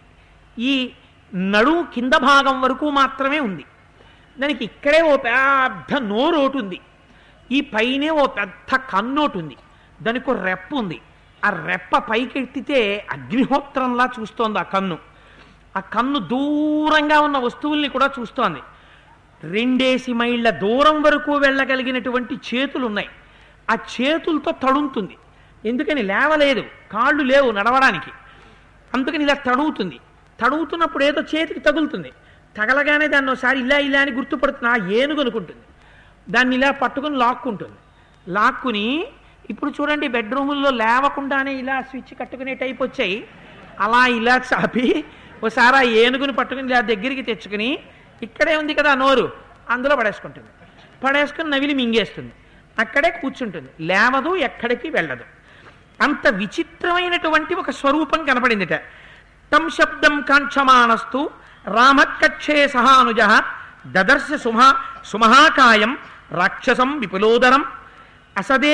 ఈ నడుము కింద భాగం వరకు మాత్రమే ఉంది దానికి ఇక్కడే ఓ పెద్ద నోరు ఒకటి ఉంది ఈ పైనే ఓ పెద్ద కన్నోటు ఉంది దానికి ఓ రెప్ప ఉంది ఆ రెప్ప పైకెత్తితే అగ్నిహోత్రంలా చూస్తోంది ఆ కన్ను ఆ కన్ను దూరంగా ఉన్న వస్తువుల్ని కూడా చూస్తోంది రెండేసి మైళ్ళ దూరం వరకు వెళ్ళగలిగినటువంటి చేతులు ఉన్నాయి ఆ చేతులతో తడుముతుంది ఎందుకని లేవలేదు కాళ్ళు లేవు నడవడానికి అందుకని ఇలా తడుగుతుంది తడుగుతున్నప్పుడు ఏదో చేతికి తగులుతుంది తగలగానే దాన్ని ఒకసారి ఇలా ఇలా అని గుర్తుపడుతుంది ఆ ఏనుగు అనుకుంటుంది దాన్ని ఇలా పట్టుకుని లాక్కుంటుంది లాక్కుని ఇప్పుడు చూడండి బెడ్రూముల్లో లేవకుండానే ఇలా స్విచ్ కట్టుకునే టైప్ వచ్చాయి అలా ఇలా చాపి ఒకసారి ఆ ఏనుగుని పట్టుకుని ఇలా దగ్గరికి తెచ్చుకుని ఇక్కడే ఉంది కదా నోరు అందులో పడేసుకుంటుంది పడేసుకుని నవిలి మింగేస్తుంది అక్కడే కూర్చుంటుంది లేవదు ఎక్కడికి వెళ్ళదు అంత విచిత్రమైనటువంటి ఒక స్వరూపం కనపడిందిట తం శబ్దం కాంక్షమానస్తు రామకక్షే సహానుజ దదర్శ సుమహా సుమహాకాయం రాక్షసం విపులోదరం అసదే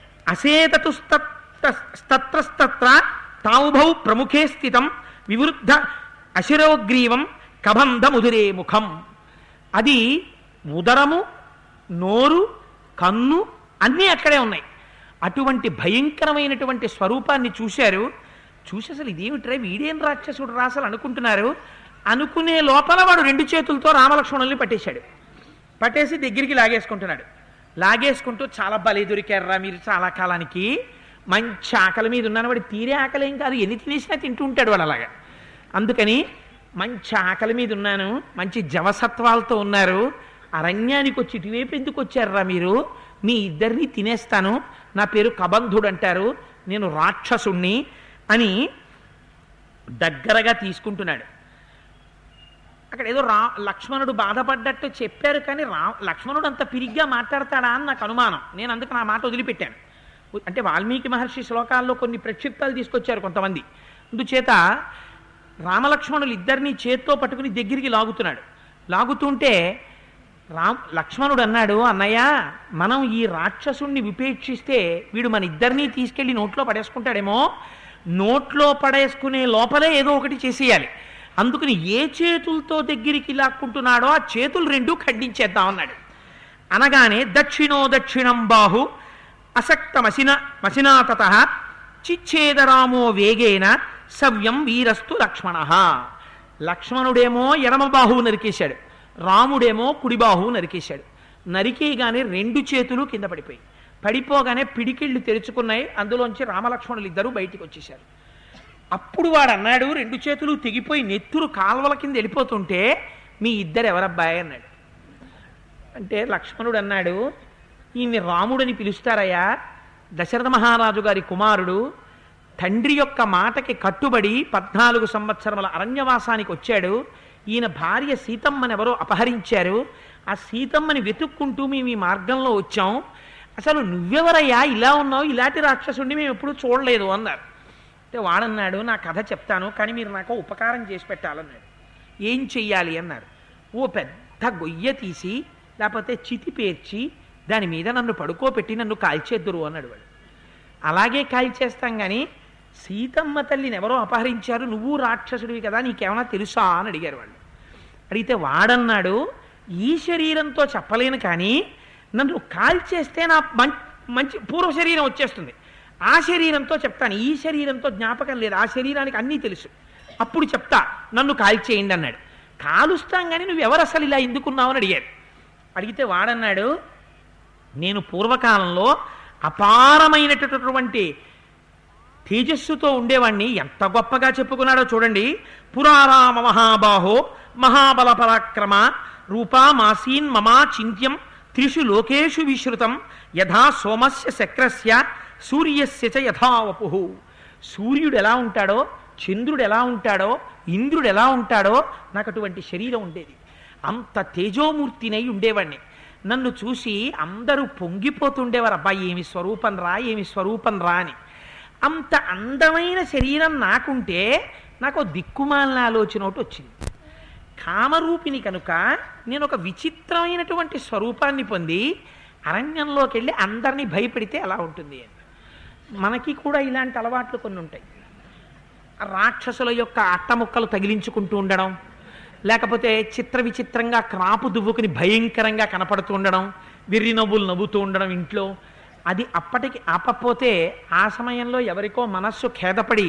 అసేతతుస్తత్ర తావుభౌ ప్రముఖే స్థితం వివృద్ధ అశిరోగ్రీవం కబంధ ముదురే ముఖం అది ఉదరము నోరు కన్ను అన్నీ అక్కడే ఉన్నాయి అటువంటి భయంకరమైనటువంటి స్వరూపాన్ని చూశారు చూసి అసలు ఇదేమిట్రా వీడేం రాక్షసుడు రా అసలు అనుకుంటున్నారు అనుకునే లోపల వాడు రెండు చేతులతో రామలక్ష్మణుల్ని పట్టేశాడు పట్టేసి దగ్గరికి లాగేసుకుంటున్నాడు లాగేసుకుంటూ చాలా బలి దొరికారురా మీరు చాలా కాలానికి మంచి ఆకలి మీద ఉన్నాను వాడు తీరే ఆకలి ఏం కాదు ఎన్ని తినేసినా తింటూ ఉంటాడు వాడు అలాగా అందుకని మంచి ఆకలి మీద ఉన్నాను మంచి జవసత్వాలతో ఉన్నారు అరణ్యానికి వచ్చి ఇటువైపు ఎందుకు వచ్చారురా మీరు మీ ఇద్దరిని తినేస్తాను నా పేరు కబంధుడు అంటారు నేను రాక్షసుణ్ణి అని దగ్గరగా తీసుకుంటున్నాడు అక్కడ ఏదో రా లక్ష్మణుడు బాధపడ్డట్టు చెప్పారు కానీ రా లక్ష్మణుడు అంత పిరిగ్గా మాట్లాడతాడా అని నాకు అనుమానం నేను అందుకు నా మాట వదిలిపెట్టాను అంటే వాల్మీకి మహర్షి శ్లోకాల్లో కొన్ని ప్రక్షిప్తాలు తీసుకొచ్చారు కొంతమంది అందుచేత రామలక్ష్మణులు ఇద్దరిని చేత్తో పట్టుకుని దగ్గరికి లాగుతున్నాడు లాగుతుంటే రామ్ లక్ష్మణుడు అన్నాడు అన్నయ్య మనం ఈ రాక్షసుణ్ణి విపేక్షిస్తే వీడు మన ఇద్దరినీ తీసుకెళ్లి నోట్లో పడేసుకుంటాడేమో నోట్లో పడేసుకునే లోపలే ఏదో ఒకటి చేసేయాలి అందుకని ఏ చేతులతో దగ్గరికి లాక్కుంటున్నాడో ఆ చేతులు రెండు ఖండించేద్దాం అన్నాడు అనగానే దక్షిణో దక్షిణం బాహు అసక్తమసిన మసినాతత చిచ్ఛేదరామో వేగేన సవ్యం వీరస్తు లక్ష్మణ లక్ష్మణుడేమో ఎడమ బాహువు నరికేశాడు రాముడేమో కుడి బాహువు నరికేశాడు నరికేయగానే రెండు చేతులు కింద పడిపోయి పడిపోగానే పిడికిళ్ళు తెరుచుకున్నాయి అందులోంచి రామలక్ష్మణులు ఇద్దరూ బయటికి వచ్చేశారు అప్పుడు వాడు అన్నాడు రెండు చేతులు తెగిపోయి నెత్తురు కాల్వల కింద వెళ్ళిపోతుంటే మీ ఇద్దరు ఎవరబ్బాయి అన్నాడు అంటే లక్ష్మణుడు అన్నాడు ఈయన్ని రాముడని పిలుస్తారయ్యా దశరథ మహారాజు గారి కుమారుడు తండ్రి యొక్క మాటకి కట్టుబడి పద్నాలుగు సంవత్సరముల అరణ్యవాసానికి వచ్చాడు ఈయన భార్య సీతమ్మని ఎవరో అపహరించారు ఆ సీతమ్మని వెతుక్కుంటూ మేము ఈ మార్గంలో వచ్చాం అసలు నువ్వెవరయ్యా ఇలా ఉన్నావు ఇలాంటి రాక్షసుడిని మేము ఎప్పుడూ చూడలేదు అన్నారు అంటే వాడన్నాడు నా కథ చెప్తాను కానీ మీరు నాకు ఉపకారం చేసి పెట్టాలన్నాడు ఏం చెయ్యాలి అన్నారు ఓ పెద్ద గొయ్య తీసి లేకపోతే చితి పేర్చి దాని మీద నన్ను పడుకోబెట్టి నన్ను కాల్చేద్దురు అన్నాడు వాడు అలాగే కాల్చేస్తాం కానీ సీతమ్మ తల్లిని ఎవరో అపహరించారు నువ్వు రాక్షసుడివి కదా నీకేమైనా తెలుసా అని అడిగారు వాళ్ళు అడిగితే వాడన్నాడు ఈ శరీరంతో చెప్పలేను కానీ నన్ను కాల్చేస్తే నా మం- మంచి పూర్వ శరీరం వచ్చేస్తుంది ఆ శరీరంతో చెప్తాను ఈ శరీరంతో జ్ఞాపకం లేదు ఆ శరీరానికి అన్నీ తెలుసు అప్పుడు చెప్తా నన్ను కాల్చేయండి అన్నాడు కాలుస్తాం కానీ నువ్వు ఎవరు అసలు ఇలా ఎందుకున్నావు అని అడిగారు అడిగితే వాడన్నాడు నేను పూర్వకాలంలో అపారమైనటువంటి తేజస్సుతో ఉండేవాణ్ణి ఎంత గొప్పగా చెప్పుకున్నాడో చూడండి పురారామ మహాబాహో మహాబల పరాక్రమ రూపా మాసీన్ మమా చింత్యం త్రిషు లోకేషు విశ్రుతం యథా సోమస్య శక్రస్య సూర్యస్య చ యథా వపు సూర్యుడు ఎలా ఉంటాడో చంద్రుడు ఎలా ఉంటాడో ఇంద్రుడు ఎలా ఉంటాడో నాకు అటువంటి శరీరం ఉండేది అంత తేజోమూర్తినై ఉండేవాణ్ణి నన్ను చూసి అందరూ పొంగిపోతుండేవారు అబ్బాయి ఏమి స్వరూపం రా ఏమి స్వరూపం రా అని అంత అందమైన శరీరం నాకుంటే నాకు ఓ దిక్కుమాలిన ఆలోచన ఒకటి వచ్చింది కామరూపిణి కనుక నేను ఒక విచిత్రమైనటువంటి స్వరూపాన్ని పొంది అరణ్యంలోకి వెళ్ళి అందరినీ భయపెడితే ఎలా ఉంటుంది అని మనకి కూడా ఇలాంటి అలవాట్లు కొన్ని ఉంటాయి రాక్షసుల యొక్క అట్టముక్కలు తగిలించుకుంటూ ఉండడం లేకపోతే చిత్ర విచిత్రంగా క్రాపు దువ్వుకుని భయంకరంగా కనపడుతూ ఉండడం వెర్రి నవ్వులు నవ్వుతూ ఉండడం ఇంట్లో అది అప్పటికి ఆపపోతే ఆ సమయంలో ఎవరికో మనస్సు ఖేదపడి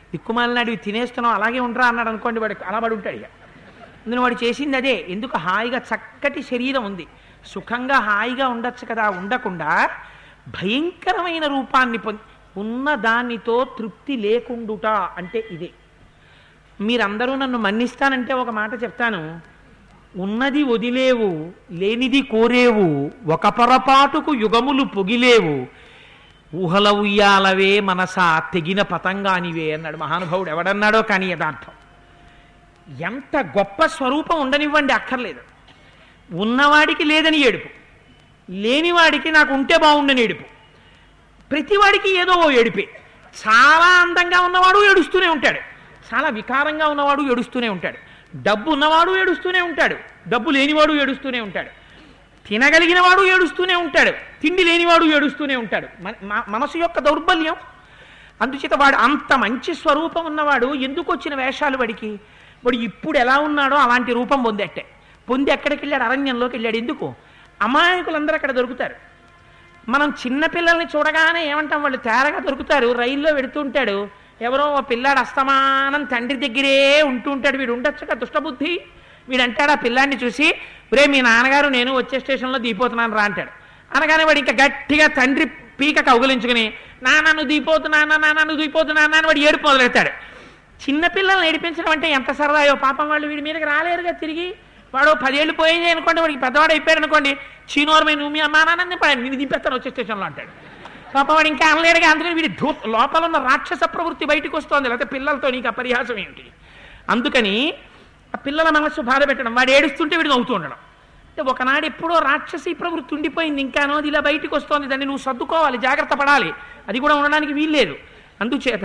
దిక్కుమాలినాడు ఇవి తినేస్తున్నావు అలాగే ఉండరా అన్నాడు అనుకోండి వాడు అలా పడి ఉంటాడు ఇక అందులో వాడు చేసింది అదే ఎందుకు హాయిగా చక్కటి శరీరం ఉంది సుఖంగా హాయిగా ఉండొచ్చు కదా ఉండకుండా భయంకరమైన రూపాన్ని పొంది ఉన్న దానితో తృప్తి లేకుండుట అంటే ఇదే మీరందరూ నన్ను మన్నిస్తానంటే ఒక మాట చెప్తాను ఉన్నది వదిలేవు లేనిది కోరేవు ఒక పొరపాటుకు యుగములు పొగిలేవు ఊహల ఉయ్యాలవే మనసా తెగిన పతంగానివే అన్నాడు మహానుభావుడు ఎవడన్నాడో కానీ యథార్థం ఎంత గొప్ప స్వరూపం ఉండనివ్వండి అక్కర్లేదు ఉన్నవాడికి లేదని ఏడుపు లేనివాడికి నాకు ఉంటే బాగుండని ఏడుపు ప్రతివాడికి ఏదో ఓ ఏడిపే చాలా అందంగా ఉన్నవాడు ఏడుస్తూనే ఉంటాడు చాలా వికారంగా ఉన్నవాడు ఏడుస్తూనే ఉంటాడు డబ్బు ఉన్నవాడు ఏడుస్తూనే ఉంటాడు డబ్బు లేనివాడు ఏడుస్తూనే ఉంటాడు తినగలిగిన వాడు ఏడుస్తూనే ఉంటాడు తిండి లేనివాడు ఏడుస్తూనే ఉంటాడు మన- మ- మనసు యొక్క దౌర్బల్యం అందుచేత వాడు అంత మంచి స్వరూపం ఉన్నవాడు ఎందుకు వచ్చిన వేషాలు వాడికి వాడు ఇప్పుడు ఎలా ఉన్నాడో అలాంటి రూపం పొందేట్టే పొంది ఎక్కడికి వెళ్ళాడు అరణ్యంలోకి వెళ్ళాడు ఎందుకు అమాయకులందరూ అక్కడ దొరుకుతారు మనం చిన్న పిల్లల్ని చూడగానే ఏమంటాం వాళ్ళు తేరగా దొరుకుతారు రైల్లో వెడుతుంటాడు ఎవరో ఓ పిల్లాడు అస్తమానం తండ్రి దగ్గరే ఉంటూ ఉంటాడు వీడు ఉండొచ్చుగా దుష్టబుద్ధి వీడు అంటాడు ఆ పిల్లాడిని చూసి రే మీ నాన్నగారు నేను వచ్చే స్టేషన్లో దిగిపోతున్నాను రా అంటాడు అనగానే వాడు ఇంకా గట్టిగా తండ్రి పీక కౌగులించుకుని నాన్న నువ్వు దిగిపోతున్నా నాన్న నువ్వు దిగిపోతున్నా అని వాడు ఏడుపు మొదలెడతాడు చిన్న పిల్లల్ని ఏడిపించడం అంటే ఎంత సరదాయో పాపం వాళ్ళు వీడి మీదకి రాలేరుగా తిరిగి వాడు పదేళ్ళు పోయింది అనుకోండి వాడికి పెద్దవాడు అయిపోయాడు అనుకోండి చీనోరమై నువ్వు మీ అమ్మా నాన్న నేను దింపేస్తాను వచ్చే స్టేషన్లో అంటాడు పాపం వాడు ఇంకా అనలేడుగా అందుకని వీడి ధూ లోపల ఉన్న రాక్షస ప్రవృత్తి బయటకు వస్తోంది లేకపోతే పిల్లలతో నీకు అపరిహాసం ఏంటి అందుకని ఆ పిల్లల మనస్సు బాధ పెట్టడం వాడు ఏడుస్తుంటే వీడు నవ్వుతూ ఉండడం అంటే ఒకనాడు ఎప్పుడో రాక్షసి ప్రవృత్తి ఉండిపోయింది ఇంకానో అది ఇలా బయటకు వస్తోంది దాన్ని నువ్వు సర్దుకోవాలి జాగ్రత్త పడాలి అది కూడా ఉండడానికి వీల్లేదు అందుచేత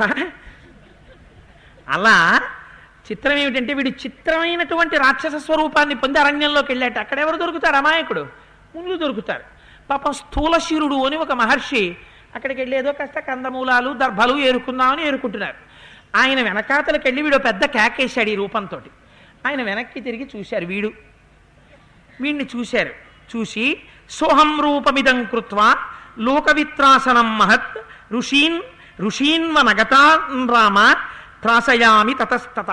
అలా చిత్రం ఏమిటంటే వీడు చిత్రమైనటువంటి రాక్షస స్వరూపాన్ని పొంది అరణ్యంలోకి వెళ్ళాట అక్కడ ఎవరు దొరుకుతారు అమాయకుడు ముళ్ళు దొరుకుతారు పాపం స్థూలశిరుడు అని ఒక మహర్షి అక్కడికి వెళ్ళి ఏదో కాస్త కందమూలాలు దర్భలు ఏరుకుందామని ఏరుకుంటున్నారు ఆయన వెనకాతలకు వెళ్ళి వీడు పెద్ద కేకేశాడు ఈ రూపంతో ఆయన వెనక్కి తిరిగి చూశారు వీడు వీడిని చూశారు చూసి సోహం రూపమిదం కృత్వా లోకవిత్రాసనం మహత్ ఋషీన్ ఋషీన్వనగతాన్ రామ త్రాసయామి తతస్తత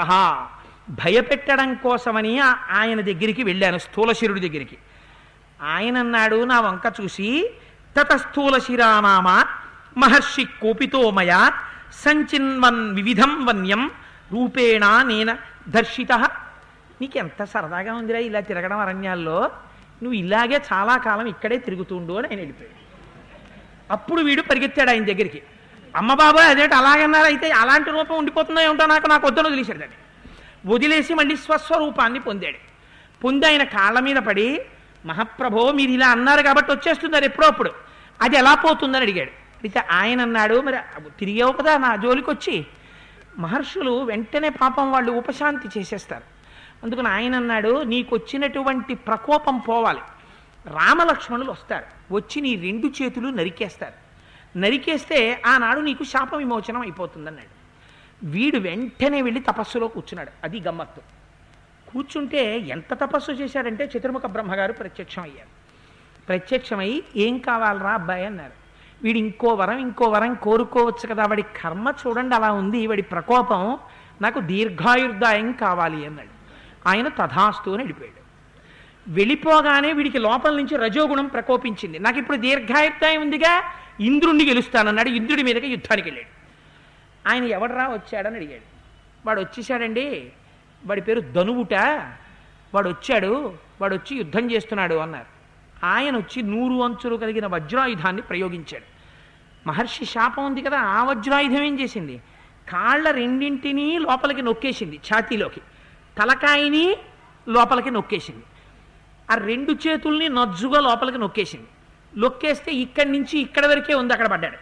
భయపెట్టడం కోసమని ఆ- ఆయన దగ్గరికి వెళ్ళాను స్థూలశిరుడి దగ్గరికి ఆయన అన్నాడు నా వంక చూసి తత స్థూలశిరానామ మహర్షి కోపితో మయా సంచిన్వన్ వివిధం వన్యం రూపేణ నేన దర్శిత నీకు ఎంత సరదాగా ఉందిరా ఇలా తిరగడం అరణ్యాల్లో నువ్వు ఇలాగే చాలా కాలం ఇక్కడే తిరుగుతుండు అని ఆయన వెళ్ళిపోయాడు అప్పుడు వీడు పరిగెత్తాడు ఆయన దగ్గరికి అమ్మ బాబాయ్ అదేంటి అలాగన్నారు అయితే అలాంటి రూపం ఉండిపోతుందో ఏమిటో నాకు నాకు వద్దని వదిలేశాడు దాన్ని వదిలేసి మళ్ళీ స్వస్వరూపాన్ని పొందాడు పొంది ఆయన కాళ్ళ మీద పడి మహాప్రభో మీరు ఇలా అన్నారు కాబట్టి వచ్చేస్తున్నారు ఎప్పుడో అప్పుడు అది ఎలా పోతుందని అడిగాడు అయితే ఆయన అన్నాడు మరి తిరిగావు కదా నా జోలికి వచ్చి మహర్షులు వెంటనే పాపం వాళ్ళు ఉపశాంతి చేసేస్తారు అందుకని ఆయన అన్నాడు నీకు వచ్చినటువంటి ప్రకోపం పోవాలి రామలక్ష్మణులు వస్తారు వచ్చి నీ రెండు చేతులు నరికేస్తారు నరికేస్తే ఆనాడు నీకు శాప విమోచనం అయిపోతుందన్నాడు వీడు వెంటనే వెళ్ళి తపస్సులో కూర్చున్నాడు అది గమ్మత్తు కూర్చుంటే ఎంత తపస్సు చేశాడంటే చతుర్ముఖ బ్రహ్మగారు ప్రత్యక్షం అయ్యారు ప్రత్యక్షమై ఏం కావాలరా అబ్బాయి అన్నారు వీడు ఇంకో వరం ఇంకో వరం కోరుకోవచ్చు కదా వాడి కర్మ చూడండి అలా ఉంది వాడి ప్రకోపం నాకు దీర్ఘాయుర్దాయం కావాలి అన్నాడు ఆయన తథాస్తు అని వెళ్ళిపోయాడు వెళ్ళిపోగానే వీడికి లోపల నుంచి రజోగుణం ప్రకోపించింది నాకు ఇప్పుడు దీర్ఘాయుర్దాయం ఉందిగా ఇంద్రుణ్ణి గెలుస్తానన్నాడు ఇంద్రుడి మీదకి యుద్ధానికి వెళ్ళాడు ఆయన ఎవడరా వచ్చాడని అడిగాడు వాడు వచ్చేసాడండి వాడి పేరు ధనువుట వాడు వచ్చాడు వాడు వచ్చి యుద్ధం చేస్తున్నాడు అన్నారు ఆయన వచ్చి నూరు అంచులు కలిగిన వజ్రాయుధాన్ని ప్రయోగించాడు మహర్షి శాపం ఉంది కదా ఆ వజ్రాయుధం ఏం చేసింది కాళ్ళ రెండింటినీ లోపలికి నొక్కేసింది ఛాతీలోకి తలకాయని లోపలికి నొక్కేసింది ఆ రెండు చేతుల్ని నజ్జుగా లోపలికి నొక్కేసింది నొక్కేస్తే ఇక్కడి నుంచి ఇక్కడ వరకే ఉంది అక్కడ పడ్డాడు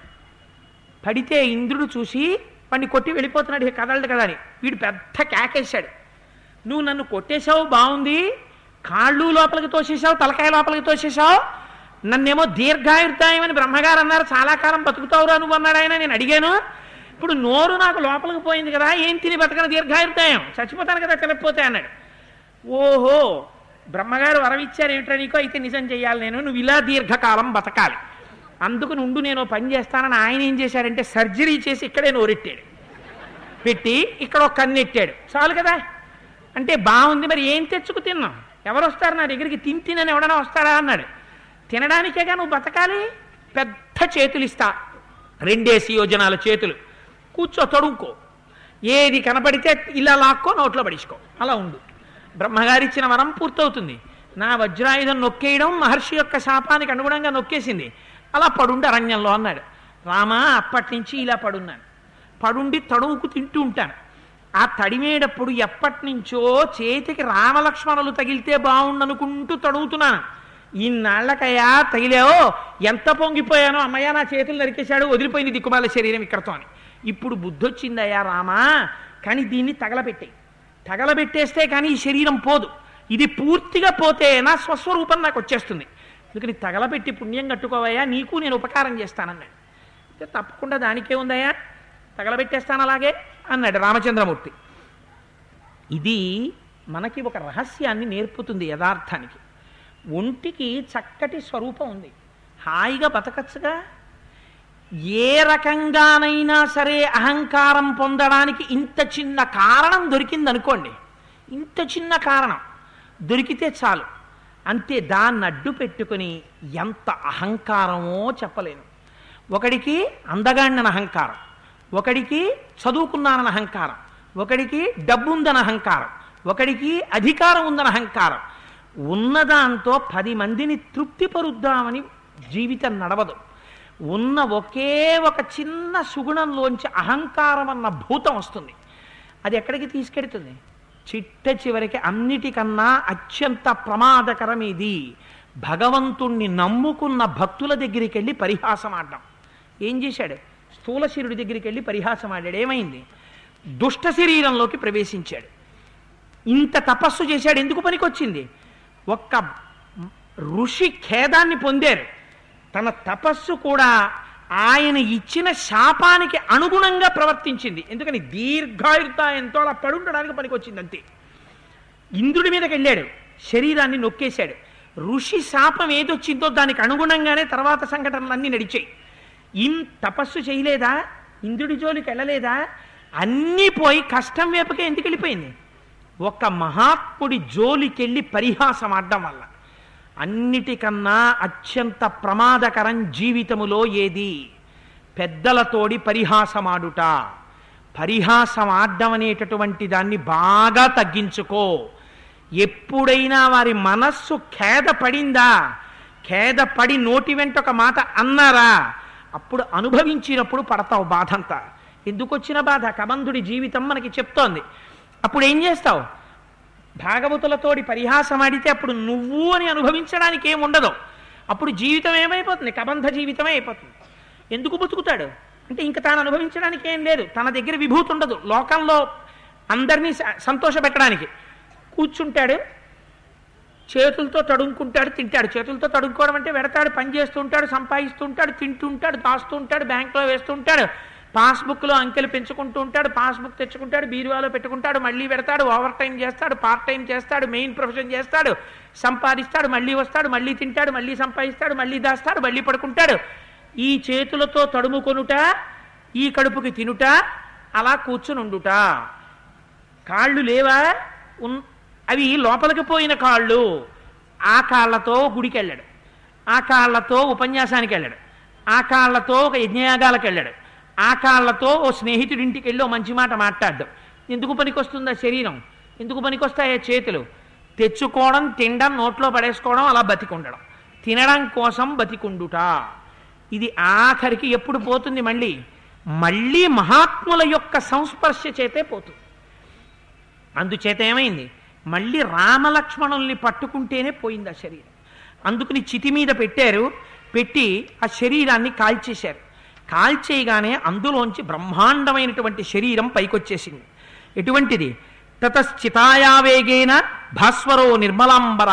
పడితే ఇంద్రుడు చూసి వాడిని కొట్టి వెళ్ళిపోతున్నాడు ఇక కదలడు కదా అని వీడు పెద్ద కేకేశాడు నువ్వు నన్ను కొట్టేశావు బాగుంది కాళ్ళు లోపలికి తోసేశావు తలకాయ లోపలికి తోసేశావు నన్నేమో దీర్ఘాయుర్దాయం అని బ్రహ్మగారు అన్నారు చాలా కాలం బతుకుతావురా నువ్వు అన్నాడు ఆయన నేను అడిగాను ఇప్పుడు నోరు నాకు లోపలికి పోయింది కదా ఏం తిని బతకను దీర్ఘాయుర్దాయం చచ్చిపోతాను కదా తినకపోతే అన్నాడు ఓహో బ్రహ్మగారు వరవిచ్చారు ఏమిట్రా నీకో అయితే నిజం చెయ్యాలి నేను నువ్వు ఇలా దీర్ఘకాలం బతకాలి అందుకు నుండు నేను ఓ పని చేస్తానని ఆయన ఏం చేశాడంటే సర్జరీ చేసి ఇక్కడే నోరెట్టాడు పెట్టి ఇక్కడ ఒక కన్ను ఎట్టాడు చాలు కదా అంటే బాగుంది మరి ఏం తెచ్చుకు తిన్నాం ఎవరు వస్తారు నా దగ్గరికి తిని తినని ఎవడన్నా వస్తాడా అన్నాడు తినడానికేగా నువ్వు బతకాలి పెద్ద చేతులు ఇస్తా రెండేసి యోజనాల చేతులు కూర్చో తడువుకో ఏది కనపడితే ఇలా లాక్కో నోట్లో పడించుకో అలా ఉండు బ్రహ్మగారి ఇచ్చిన వరం పూర్తవుతుంది నా వజ్రాయుధం నొక్కేయడం మహర్షి యొక్క శాపానికి అనుగుణంగా నొక్కేసింది అలా పడుండి అరణ్యంలో అన్నాడు రామా అప్పటి నుంచి ఇలా పడున్నాను పడుండి తడువుకు తింటూ ఉంటాను ఆ తడిమేటప్పుడు ఎప్పటి నుంచో చేతికి రామలక్ష్మణులు తగిలితే బాగుండనుకుంటూ తడుగుతున్నాను ఇన్నాళ్ళకయ్యా తగిలావో ఎంత పొంగిపోయానో అమ్మయ్య నా చేతులు నరికేశాడు వదిలిపోయింది దిక్కుమాల శరీరం ఇక్కడతో అని ఇప్పుడు బుద్ధొచ్చిందయ్యా రామా కానీ దీన్ని తగలబెట్టే తగలబెట్టేస్తే కానీ ఈ శరీరం పోదు ఇది పూర్తిగా పోతే నా స్వస్వరూపం నాకు వచ్చేస్తుంది అందుకని తగలబెట్టి పుణ్యం కట్టుకోవయ్యా నీకు నేను ఉపకారం చేస్తానన్నాడు అంటే తప్పకుండా దానికే ఉందయ్యా తగలబెట్టేస్తాను అలాగే అన్నాడు రామచంద్రమూర్తి ఇది మనకి ఒక రహస్యాన్ని నేర్పుతుంది యథార్థానికి ఒంటికి చక్కటి స్వరూపం ఉంది హాయిగా బతకచ్చుగా ఏ రకంగానైనా సరే అహంకారం పొందడానికి ఇంత చిన్న కారణం దొరికిందనుకోండి ఇంత చిన్న కారణం దొరికితే చాలు అంతే దాన్ని అడ్డు పెట్టుకుని ఎంత అహంకారమో చెప్పలేను ఒకడికి అందగాడిన అహంకారం ఒకడికి చదువుకున్నానని అహంకారం ఒకడికి డబ్బు ఉందని అహంకారం ఒకడికి అధికారం ఉందని అహంకారం ఉన్నదాంతో పది మందిని తృప్తిపరుద్దామని జీవితం నడవదు ఉన్న ఒకే ఒక చిన్న సుగుణంలోంచి అహంకారం అన్న భూతం వస్తుంది అది ఎక్కడికి తీసుకెడుతుంది చిట్ట చివరికి అన్నిటికన్నా అత్యంత ప్రమాదకరం ఇది భగవంతుణ్ణి నమ్ముకున్న భక్తుల దగ్గరికి వెళ్ళి పరిహాసం ఆడడం ఏం చేశాడు స్థూలశిరుడి దగ్గరికి వెళ్ళి పరిహాసం ఆడాడు ఏమైంది దుష్ట శరీరంలోకి ప్రవేశించాడు ఇంత తపస్సు చేశాడు ఎందుకు పనికొచ్చింది ఒక్క ఋషి ఖేదాన్ని పొందారు తన తపస్సు కూడా ఆయన ఇచ్చిన శాపానికి అనుగుణంగా ప్రవర్తించింది ఎందుకని దీర్ఘాయుర్తాయంతో అలా పడుండడానికి పనికొచ్చింది అంతే ఇంద్రుడి మీదకి వెళ్ళాడు శరీరాన్ని నొక్కేశాడు ఋషి శాపం ఏదొచ్చిందో దానికి అనుగుణంగానే తర్వాత సంఘటనలన్నీ నడిచాయి ఇన్ తపస్సు చేయలేదా ఇంద్రుడి జోలికి వెళ్ళలేదా అన్నీ పోయి కష్టం వైపుకే ఎందుకు వెళ్ళిపోయింది ఒక మహాత్ముడి జోలికెళ్ళి పరిహాసం ఆడడం వల్ల అన్నిటికన్నా అత్యంత ప్రమాదకరం జీవితములో ఏది పెద్దలతోడి పరిహాసమాడుట పరిహాసం ఆడడం అనేటటువంటి దాన్ని బాగా తగ్గించుకో ఎప్పుడైనా వారి మనస్సు ఖేద పడిందా ఖేద పడి నోటి వెంట ఒక మాట అన్నారా అప్పుడు అనుభవించినప్పుడు పడతావు బాధంతా ఎందుకు వచ్చిన బాధ కబంధుడి జీవితం మనకి చెప్తోంది అప్పుడు ఏం చేస్తావు భాగవతులతోడి పరిహాసం ఆడితే అప్పుడు నువ్వు అని అనుభవించడానికి ఏముండదు అప్పుడు జీవితం ఏమైపోతుంది కబంధ జీవితమే అయిపోతుంది ఎందుకు బతుకుతాడు అంటే ఇంక తాను అనుభవించడానికి ఏం లేదు తన దగ్గర విభూతి ఉండదు లోకంలో అందరినీ స- సంతోషపెట్టడానికి కూర్చుంటాడు చేతులతో తడుముకుంటాడు తింటాడు చేతులతో తడుముకోవడం అంటే వెడతాడు పని చేస్తుంటాడు సంపాదిస్తుంటాడు తింటుంటాడు దాస్తుంటాడు బ్యాంకులో వేస్తుంటాడు పాస్బుక్లో అంకెలు పెంచుకుంటూ ఉంటాడు పాస్బుక్ తెచ్చుకుంటాడు బీరువాలో పెట్టుకుంటాడు మళ్ళీ పెడతాడు ఓవర్ టైం చేస్తాడు పార్ట్ టైం చేస్తాడు మెయిన్ ప్రొఫెషన్ చేస్తాడు సంపాదిస్తాడు మళ్ళీ వస్తాడు మళ్ళీ తింటాడు మళ్ళీ సంపాదిస్తాడు మళ్ళీ దాస్తాడు మళ్ళీ పడుకుంటాడు ఈ చేతులతో తడుముకొనుట ఈ కడుపుకి తినుట అలా కూర్చుని ఉండుట కాళ్ళు లేవా ఉన్- అవి లోపలికి పోయిన కాళ్ళు ఆ కాళ్ళతో గుడికి వెళ్ళాడు ఆ కాళ్ళతో ఉపన్యాసానికి వెళ్ళాడు ఆ కాళ్ళతో ఒక యజ్ఞయాగాలకు వెళ్ళాడు ఆ కాళ్ళతో ఓ స్నేహితుడి ఇంటికి వెళ్ళి ఓ మంచి మాట మాట్లాడడం ఎందుకు పనికొస్తుందా శరీరం ఎందుకు పనికొస్తాయా చేతులు తెచ్చుకోవడం తినడం నోట్లో పడేసుకోవడం అలా బతికుండడం తినడం కోసం బతికుండుట ఇది ఆఖరికి ఎప్పుడు పోతుంది మళ్ళీ మళ్ళీ మహాత్ముల యొక్క సంస్పర్శ చేతే పోతుంది అందుచేత ఏమైంది మళ్ళీ రామలక్ష్మణుల్ని పట్టుకుంటేనే పోయింది ఆ శరీరం అందుకని చితి మీద పెట్టారు పెట్టి ఆ శరీరాన్ని కాల్చేశారు కాల్చేయగానే అందులోంచి బ్రహ్మాండమైనటువంటి శరీరం పైకొచ్చేసింది ఎటువంటిది తతశ్చితాయావేగేన భాస్వరో నిర్మలాంబర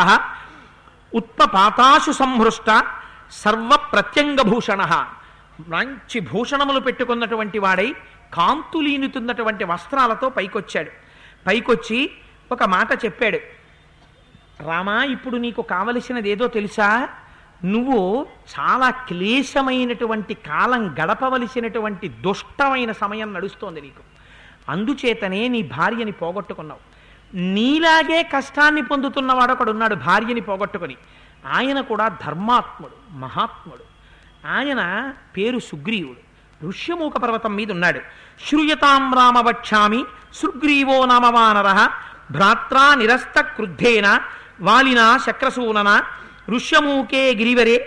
ఉత్పపాతాశు సంహృష్ట సర్వ ప్రత్యంగభూషణ మంచి భూషణములు పెట్టుకున్నటువంటి వాడై కాంతులీనుతున్నటువంటి వస్త్రాలతో పైకొచ్చాడు పైకొచ్చి ఒక మాట చెప్పాడు రామా ఇప్పుడు నీకు కావలసినది ఏదో తెలుసా నువ్వు చాలా క్లేశమైనటువంటి కాలం గడపవలసినటువంటి దుష్టమైన సమయం నడుస్తోంది నీకు అందుచేతనే నీ భార్యని పోగొట్టుకున్నావు నీలాగే కష్టాన్ని పొందుతున్నవాడు ఒకడున్నాడు భార్యని పోగొట్టుకొని ఆయన కూడా ధర్మాత్ముడు మహాత్ముడు ఆయన పేరు సుగ్రీవుడు ఋష్యమూక పర్వతం మీద ఉన్నాడు శ్రూయతాం రామ వక్ష్యామి సుగ్రీవో నామవానర భ్రాత్రా నిరస్త క్రుద్ధేన వాలినా శక్రసూనన ఋష్యమూకే గిరివరే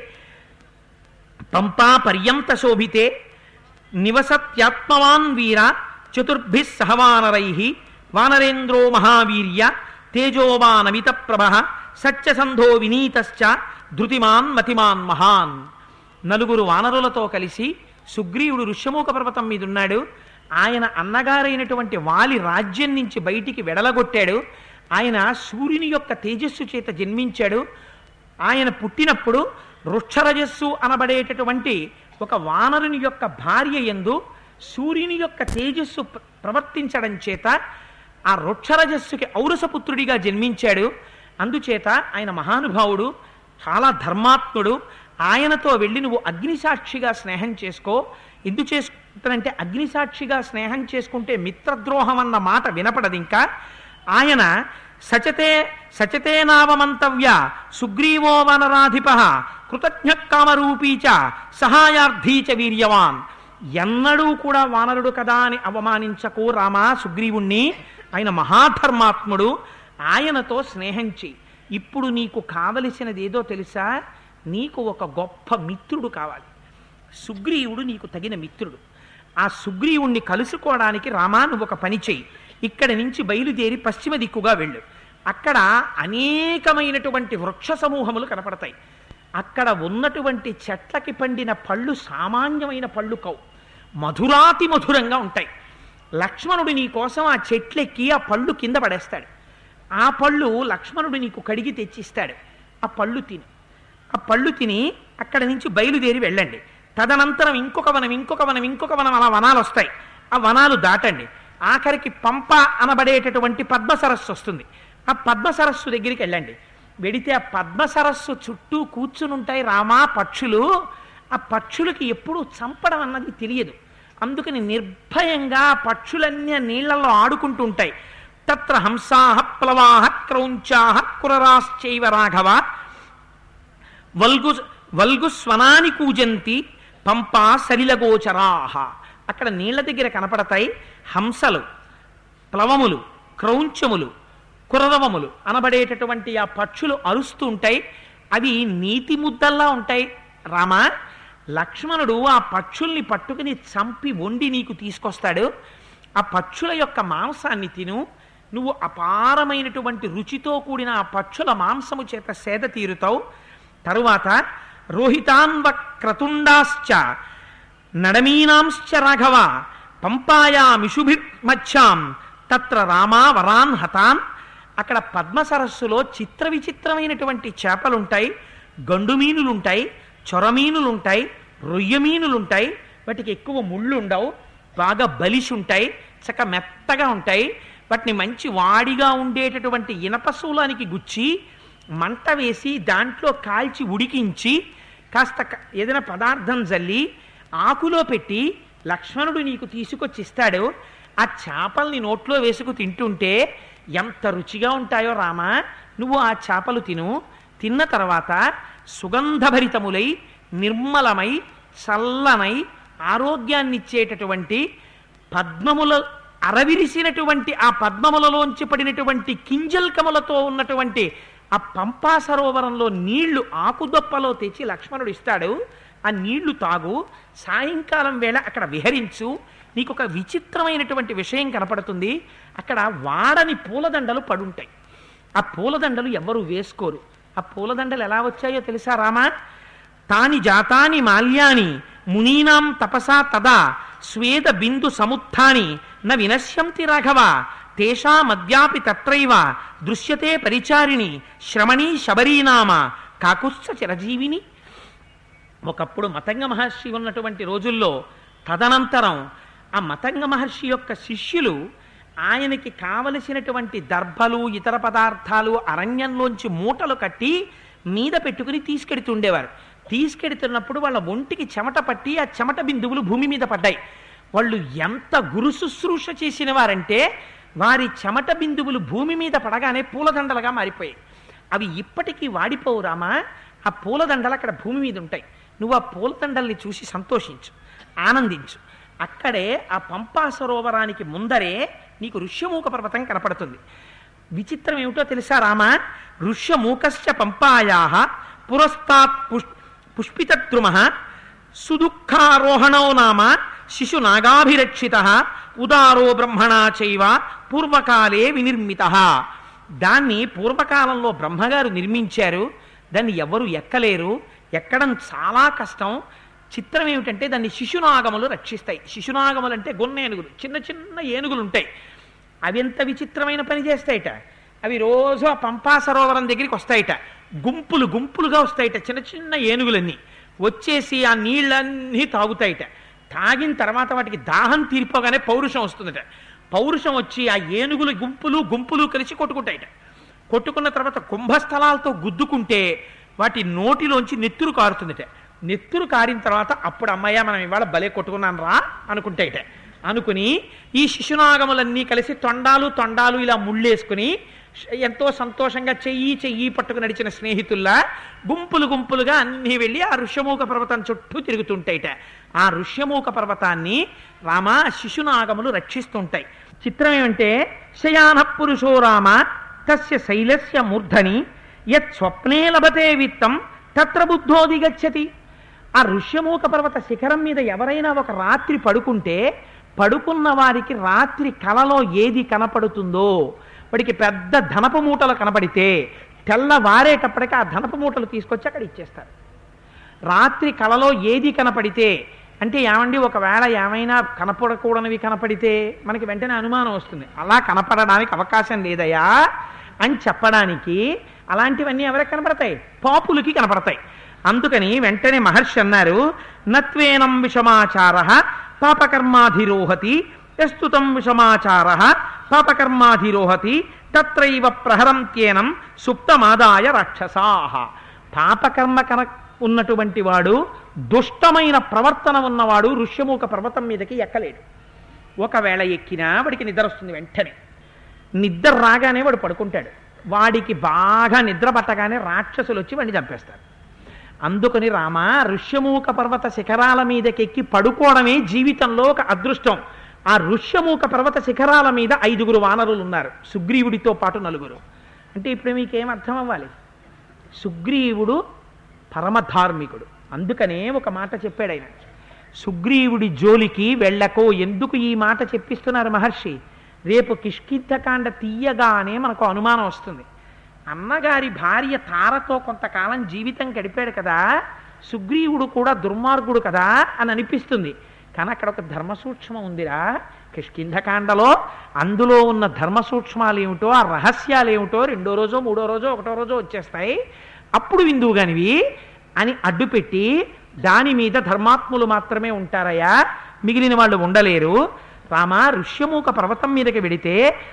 పంపా పర్యంత శోభితే నివసత్యాత్మవాన్ వీర చతుర్భి సహవానరై వానరేంద్రో మహావీర్య తేజోవానమిత ప్రభ సత్యసంధో వినీతశ్చ ధృతిమాన్ మతిమాన్ మహాన్ నలుగురు వానరులతో కలిసి సుగ్రీవుడు ఋష్యమూక పర్వతం మీద ఉన్నాడు ఆయన అన్నగారైనటువంటి వాలి రాజ్యం నుంచి బయటికి వెడలగొట్టాడు ఆయన సూర్యుని యొక్క తేజస్సు చేత జన్మించాడు ఆయన పుట్టినప్పుడు వృక్షరజస్సు అనబడేటటువంటి ఒక వానరుని యొక్క భార్య ఎందు సూర్యుని యొక్క తేజస్సు ప్ర- ప్రవర్తించడం చేత ఆ వృక్షరజస్సుకి ఔరసపుత్రుడిగా జన్మించాడు అందుచేత ఆయన మహానుభావుడు చాలా ధర్మాత్ముడు ఆయనతో వెళ్ళి నువ్వు అగ్నిసాక్షిగా స్నేహం చేసుకో ఎందు చేసుకుంటానంటే అగ్నిసాక్షిగా స్నేహం చేసుకుంటే మిత్రద్రోహం అన్న మాట వినపడదు ఇంకా ఆయన సచతే సచతే నావమంతవ్య సుగ్రీవో వనరాధిప కృతజ్ఞ కామరూపీ చ సహాయార్థీ చ వీర్యవాన్ ఎన్నడూ కూడా వానరుడు కదా అని అవమానించకు రామా సుగ్రీవుణ్ణి ఆయన మహాధర్మాత్ముడు ఆయనతో స్నేహం చెయ్యి ఇప్పుడు నీకు కావలసినది ఏదో తెలుసా నీకు ఒక గొప్ప మిత్రుడు కావాలి సుగ్రీవుడు నీకు తగిన మిత్రుడు ఆ సుగ్రీవుణ్ణి కలుసుకోవడానికి రామా నువ్వు ఒక పని చెయ్యి ఇక్కడి నుంచి బయలుదేరి పశ్చిమ దిక్కుగా వెళ్ళు అక్కడ అనేకమైనటువంటి వృక్ష సమూహములు కనపడతాయి అక్కడ ఉన్నటువంటి చెట్లకి పండిన పళ్ళు సామాన్యమైన పళ్ళు కవు మధురాతి మధురంగా ఉంటాయి లక్ష్మణుడు నీ కోసం ఆ చెట్లెక్కి ఆ పళ్ళు కింద పడేస్తాడు ఆ పళ్ళు లక్ష్మణుడు నీకు కడిగి తెచ్చిస్తాడు ఆ పళ్ళు తిను ఆ పళ్ళు తిని అక్కడి నుంచి బయలుదేరి వెళ్ళండి తదనంతరం ఇంకొక వనం ఇంకొక వనం ఇంకొక వనం అలా వనాలు వస్తాయి ఆ వనాలు దాటండి ఆఖరికి పంప అనబడేటటువంటి పద్మ సరస్సు వస్తుంది ఆ పద్మ సరస్సు దగ్గరికి వెళ్ళండి వెడితే ఆ పద్మ సరస్సు చుట్టూ కూర్చుని ఉంటాయి రామా పక్షులు ఆ పక్షులకి ఎప్పుడూ చంపడం అన్నది తెలియదు అందుకని నిర్భయంగా ఆ పక్షులన్నీ ఆ నీళ్లలో ఆడుకుంటూ ఉంటాయి తత్ర హంసాహ ప్లవాహ క్రౌంచాహ కురరాశ్చైవ రాఘవ వల్గు వల్గు స్వనాని కూజంతి పంపా సలిలగోచరాహ అక్కడ నీళ్ల దగ్గర కనపడతాయి హంసలు ప్లవములు క్రౌంచములు కురరవములు అనబడేటటువంటి ఆ పక్షులు అరుస్తూ ఉంటాయి అవి నీతి ముద్దల్లా ఉంటాయి రామా లక్ష్మణుడు ఆ పక్షుల్ని పట్టుకుని చంపి వండి నీకు తీసుకొస్తాడు ఆ పక్షుల యొక్క మాంసాన్ని తిను నువ్వు అపారమైనటువంటి రుచితో కూడిన ఆ పక్షుల మాంసము చేత సేద తీరుతావు తరువాత రోహితాన్వ క్రతుండాశ్చ నడమీనాంశ్చ రాఘవ పంపాయామిషుభిర్మధ్యాం తత్ర రామా వరాన్ హతాన్ అక్కడ పద్మ సరస్సులో చిత్ర విచిత్రమైనటువంటి చేపలుంటాయి గండు మీనులుంటాయి చొరమీనులుంటాయి రొయ్య మీనులుంటాయి వాటికి ఎక్కువ ముళ్ళు ఉండవు బాగా బలిసి ఉంటాయి చక్క మెత్తగా ఉంటాయి వాటిని మంచి వాడిగా ఉండేటటువంటి ఇనప శూలానికి గుచ్చి మంట వేసి దాంట్లో కాల్చి ఉడికించి కాస్త క- ఏదైనా పదార్థం జల్లి ఆకులో పెట్టి లక్ష్మణుడు నీకు తీసుకొచ్చి ఇస్తాడు ఆ చేపల్ని నోట్లో వేసుకు తింటుంటే ఎంత రుచిగా ఉంటాయో రామా నువ్వు ఆ చేపలు తిను తిన్న తర్వాత సుగంధభరితములై నిర్మలమై చల్లనై ఆరోగ్యాన్నిచ్చేటటువంటి పద్మముల అరవిరిసినటువంటి ఆ పద్మములలోంచి పడినటువంటి కింజల్కములతో ఉన్నటువంటి ఆ పంపా సరోవరంలో నీళ్లు ఆకుదొప్పలో తెచ్చి లక్ష్మణుడు ఇస్తాడు ఆ నీళ్లు తాగు సాయంకాలం వేళ అక్కడ విహరించు నీకు ఒక విచిత్రమైనటువంటి విషయం కనపడుతుంది అక్కడ వాడని పూలదండలు పడుంటాయి ఆ పూలదండలు ఎవరు వేసుకోరు ఆ పూలదండలు ఎలా వచ్చాయో తెలుసా రామా తాని జాతాని మాల్యాని మునీనాం తపసా తదా స్వేద బిందు సముత్థాని న వినశ్యంతి రాఘవ తేషామద్యాపి తత్రైవ దృశ్యతే పరిచారిణి శ్రమణీ శబరీనామ కాకుత్స చిరజీవిని ఒకప్పుడు మతంగ మహర్షి ఉన్నటువంటి రోజుల్లో తదనంతరం ఆ మతంగ మహర్షి యొక్క శిష్యులు ఆయనకి కావలసినటువంటి దర్భలు ఇతర పదార్థాలు అరణ్యంలోంచి మూటలు కట్టి మీద పెట్టుకుని తీసుకెడుతుండేవారు తీసుకెడుతున్నప్పుడు వాళ్ళ ఒంటికి చెమట పట్టి ఆ చెమట బిందువులు భూమి మీద పడ్డాయి వాళ్ళు ఎంత గురు శుశ్రూష చేసిన వారంటే వారి చెమట బిందువులు భూమి మీద పడగానే పూలదండలుగా మారిపోయాయి అవి ఇప్పటికీ వాడిపోవు రామా ఆ పూలదండలు అక్కడ భూమి మీద ఉంటాయి నువ్వు ఆ పూలదండల్ని చూసి సంతోషించు ఆనందించు అక్కడే ఆ పంపా సరోవరానికి ముందరే నీకు ఋష్యమూక పర్వతం కనపడుతుంది విచిత్రం ఏమిటో తెలుసా రామ ఋష్యమూకశ్చ పంపాయా పురస్తాత్ పుష్ పుష్పితద్రుమ సుదుఃఖారోహణో నామ శిశు నాగాభిరక్షిత ఉదారో బ్రహ్మణా చైవ పూర్వకాలే వినిర్మిత దాన్ని పూర్వకాలంలో బ్రహ్మగారు నిర్మించారు దాన్ని ఎవరు ఎక్కలేరు ఎక్కడం చాలా కష్టం చిత్రం ఏమిటంటే దాన్ని శిశునాగములు రక్షిస్తాయి శిశునాగములు అంటే గొన్న ఏనుగులు చిన్న చిన్న ఏనుగులు ఉంటాయి అవి ఎంత విచిత్రమైన పని చేస్తాయిట అవి రోజు ఆ పంపా సరోవరం దగ్గరికి వస్తాయిట గుంపులు గుంపులుగా వస్తాయిట చిన్న చిన్న ఏనుగులన్నీ వచ్చేసి ఆ నీళ్ళన్నీ తాగుతాయిట తాగిన తర్వాత వాటికి దాహం తీరిపోగానే పౌరుషం వస్తుందట పౌరుషం వచ్చి ఆ ఏనుగుల గుంపులు గుంపులు కలిసి కొట్టుకుంటాయిట కొట్టుకున్న తర్వాత కుంభస్థలాలతో గుద్దుకుంటే వాటి నోటిలోంచి నెత్తురు కారుతుందట నెత్తురు కారిన తర్వాత అప్పుడు అమ్మయ్య మనం ఇవాళ భలే కొట్టుకున్నాను రా అనుకుంటాయిట అనుకుని ఈ శిశునాగములన్నీ కలిసి తొండాలు తొండాలు ఇలా ముళ్ళేసుకుని ఎంతో సంతోషంగా చెయ్యి చెయ్యి పట్టుకు నడిచిన స్నేహితుల్లా గుంపులు గుంపులుగా అన్నీ వెళ్ళి ఆ ఋష్యమూక పర్వతం చుట్టూ తిరుగుతుంటాయిట ఆ ఋష్యమూక పర్వతాన్ని రామ శిశునాగములు రక్షిస్తుంటాయి చిత్రం ఏమంటే శయాన పురుషో రామ తస్య శైలస్య మూర్ధని యత్ స్వప్నే లభతే విత్తం తత్ర బుద్ధోది గచ్చతి ఆ ఋష్యమూక పర్వత శిఖరం మీద ఎవరైనా ఒక రాత్రి పడుకుంటే పడుకున్న వారికి రాత్రి కలలో ఏది కనపడుతుందో వాడికి పెద్ద ధనపు మూటలు కనపడితే తెల్లవారేటప్పటికి ఆ ధనపు మూటలు తీసుకొచ్చి అక్కడ ఇచ్చేస్తారు రాత్రి కలలో ఏది కనపడితే అంటే ఏమండి ఒకవేళ ఏమైనా కనపడకూడనివి కనపడితే మనకి వెంటనే అనుమానం వస్తుంది అలా కనపడడానికి అవకాశం లేదయా అని చెప్పడానికి అలాంటివన్నీ ఎవరికి కనపడతాయి పాపులకి కనపడతాయి అందుకని వెంటనే మహర్షి అన్నారు నత్వేనం విషమాచార పాపకర్మాధిరోహతి ప్రస్తుతం విషమాచార పాపకర్మాధిరోహతి తత్రైవ ప్రహరంత్యేనం సుప్తమాదాయ రాక్షసాహ పాపకర్మ కన ఉన్నటువంటి వాడు దుష్టమైన ప్రవర్తన ఉన్నవాడు ఋష్యమూక పర్వతం మీదకి ఎక్కలేడు ఒకవేళ ఎక్కినా వాడికి నిద్ర వస్తుంది వెంటనే నిద్ర రాగానే వాడు పడుకుంటాడు వాడికి బాగా నిద్ర పట్టగానే రాక్షసులు వచ్చి వాడిని చంపేస్తారు అందుకని రామ ఋష్యమూక పర్వత శిఖరాల మీదకెక్కి పడుకోవడమే జీవితంలో ఒక అదృష్టం ఆ ఋష్యమూక పర్వత శిఖరాల మీద ఐదుగురు వానరులు ఉన్నారు సుగ్రీవుడితో పాటు నలుగురు అంటే ఇప్పుడు మీకేం అర్థం అవ్వాలి సుగ్రీవుడు పరమధార్మికుడు అందుకనే ఒక మాట చెప్పాడు ఆయన సుగ్రీవుడి జోలికి వెళ్ళకో ఎందుకు ఈ మాట చెప్పిస్తున్నారు మహర్షి రేపు కిష్కిద్ధకాండ తీయగానే మనకు అనుమానం వస్తుంది అన్నగారి భార్య తారతో కొంతకాలం జీవితం గడిపాడు కదా సుగ్రీవుడు కూడా దుర్మార్గుడు కదా అని అనిపిస్తుంది కానీ అక్కడ ఒక ధర్మ సూక్ష్మం ఉందిరా కిష్కింధకాండలో అందులో ఉన్న ధర్మ సూక్ష్మాలు ఏమిటో ఆ రహస్యాలు ఏమిటో రెండో రోజో మూడో రోజో ఒకటో రోజో వచ్చేస్తాయి అప్పుడు విందువు కానివి అని అడ్డుపెట్టి దాని మీద ధర్మాత్ములు మాత్రమే ఉంటారయ్యా మిగిలిన వాళ్ళు ఉండలేరు రామ ఋష్యమూక పర్వతం మీదకి వెడితే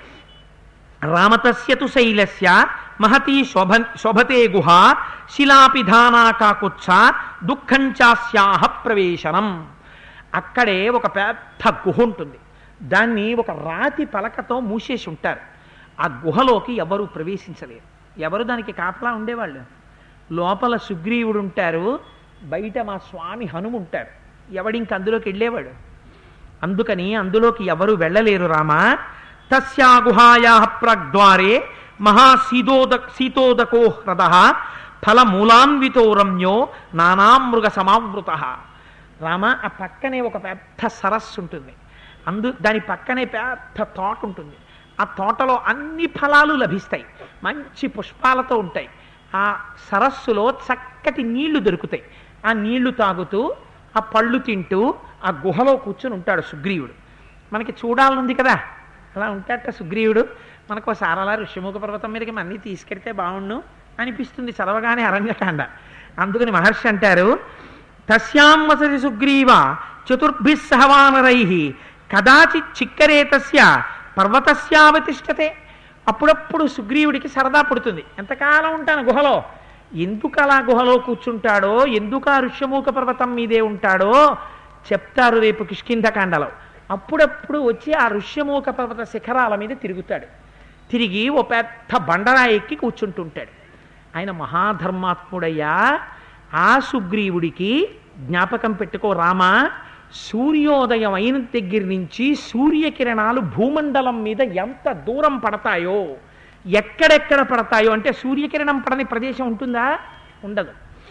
రామతస్యతు శైలస్య మహతీ శోభ శోభతే గుహ శిలాపిధానాకాకుత్స దుఃఖంచాస్యాహ ప్రవేశనం అక్కడే ఒక పెద్ద గుహ ఉంటుంది దాన్ని ఒక రాతి పలకతో మూసేసి ఉంటారు ఆ గుహలోకి ఎవరు ప్రవేశించలేరు ఎవరు దానికి కాపలా ఉండేవాళ్ళు లోపల సుగ్రీవుడు ఉంటారు బయట మా స్వామి హనుము ఉంటారు ఎవడింక అందులోకి వెళ్ళేవాడు అందుకని అందులోకి ఎవరు వెళ్ళలేరు రామా తస్యా గుహాయా ప్రాగ్ద్వారే మహాశీతోద శీతోదకో హ్రద ఫలమూలాన్వితో రమ్యో నానామృగ సమావృత రామ ఆ పక్కనే ఒక పెద్ద సరస్సు ఉంటుంది అందు దాని పక్కనే పెద్ద తోట ఉంటుంది ఆ తోటలో అన్ని ఫలాలు లభిస్తాయి మంచి పుష్పాలతో ఉంటాయి ఆ సరస్సులో చక్కటి నీళ్లు దొరుకుతాయి ఆ నీళ్లు తాగుతూ ఆ పళ్ళు తింటూ ఆ గుహలో కూర్చుని ఉంటాడు సుగ్రీవుడు మనకి చూడాలనుంది కదా అలా ఉంటాడట సుగ్రీవుడు మనకు ఒకసారి అలా ఋష్యముఖ పర్వతం మీదకి మన్నీ తీసుకెడితే బాగుండు అనిపిస్తుంది చదవగానే అరణ్యకాండ అందుకని మహర్షి అంటారు తస్యాం వసతి సుగ్రీవ చతుర్భిः సహవానరై కదాచిత్ చిక్కరేతస్య పర్వతస్యావతిష్టతే అప్పుడప్పుడు సుగ్రీవుడికి సరదా పుడుతుంది ఎంతకాలం ఉంటాను గుహలో ఎందుకు అలా గుహలో కూర్చుంటాడో ఎందుకు ఆ ఋష్యమూక పర్వతం మీదే ఉంటాడో చెప్తారు రేపు కిష్కింధకాండలో అప్పుడప్పుడు వచ్చి ఆ ఋష్యమూక పర్వత శిఖరాల మీద తిరుగుతాడు తిరిగి ఓ పెద్ద బండరాయి ఎక్కి కూర్చుంటుంటాడు ఆయన మహాధర్మాత్ముడయ్యా ఆ సుగ్రీవుడికి జ్ఞాపకం పెట్టుకో రామా సూర్యోదయం అయిన దగ్గర నుంచి సూర్యకిరణాలు భూమండలం మీద ఎంత దూరం పడతాయో ఎక్కడెక్కడ పడతాయో అంటే సూర్యకిరణం పడని ప్రదేశం ఉంటుందా ఉండదు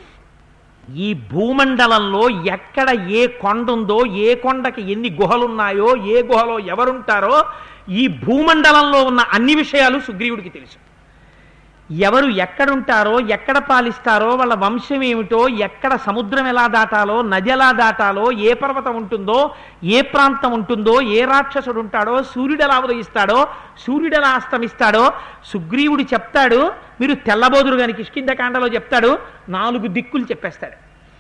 ఈ భూమండలంలో ఎక్కడ ఏ కొండ ఉందో ఏ కొండకి ఎన్ని గుహలున్నాయో ఏ గుహలో ఎవరుంటారో ఈ భూమండలంలో ఉన్న అన్ని విషయాలు సుగ్రీవుడికి తెలుసు ఎవరు ఎక్కడుంటారో ఎక్కడ పాలిస్తారో వాళ్ళ వంశం ఏమిటో ఎక్కడ సముద్రం ఎలా దాటాలో నది ఎలా దాటాలో ఏ పర్వతం ఉంటుందో ఏ ప్రాంతం ఉంటుందో ఏ రాక్షసుడు ఉంటాడో సూర్యుడు ఎలా ఉదయిస్తాడో సూర్యుడు ఎలా అస్తమిస్తాడో సుగ్రీవుడు చెప్తాడు మీరు తెల్లబోదురు గాని కిష్కిందకాండలో చెప్తాడు నాలుగు దిక్కులు చెప్పేస్తాడు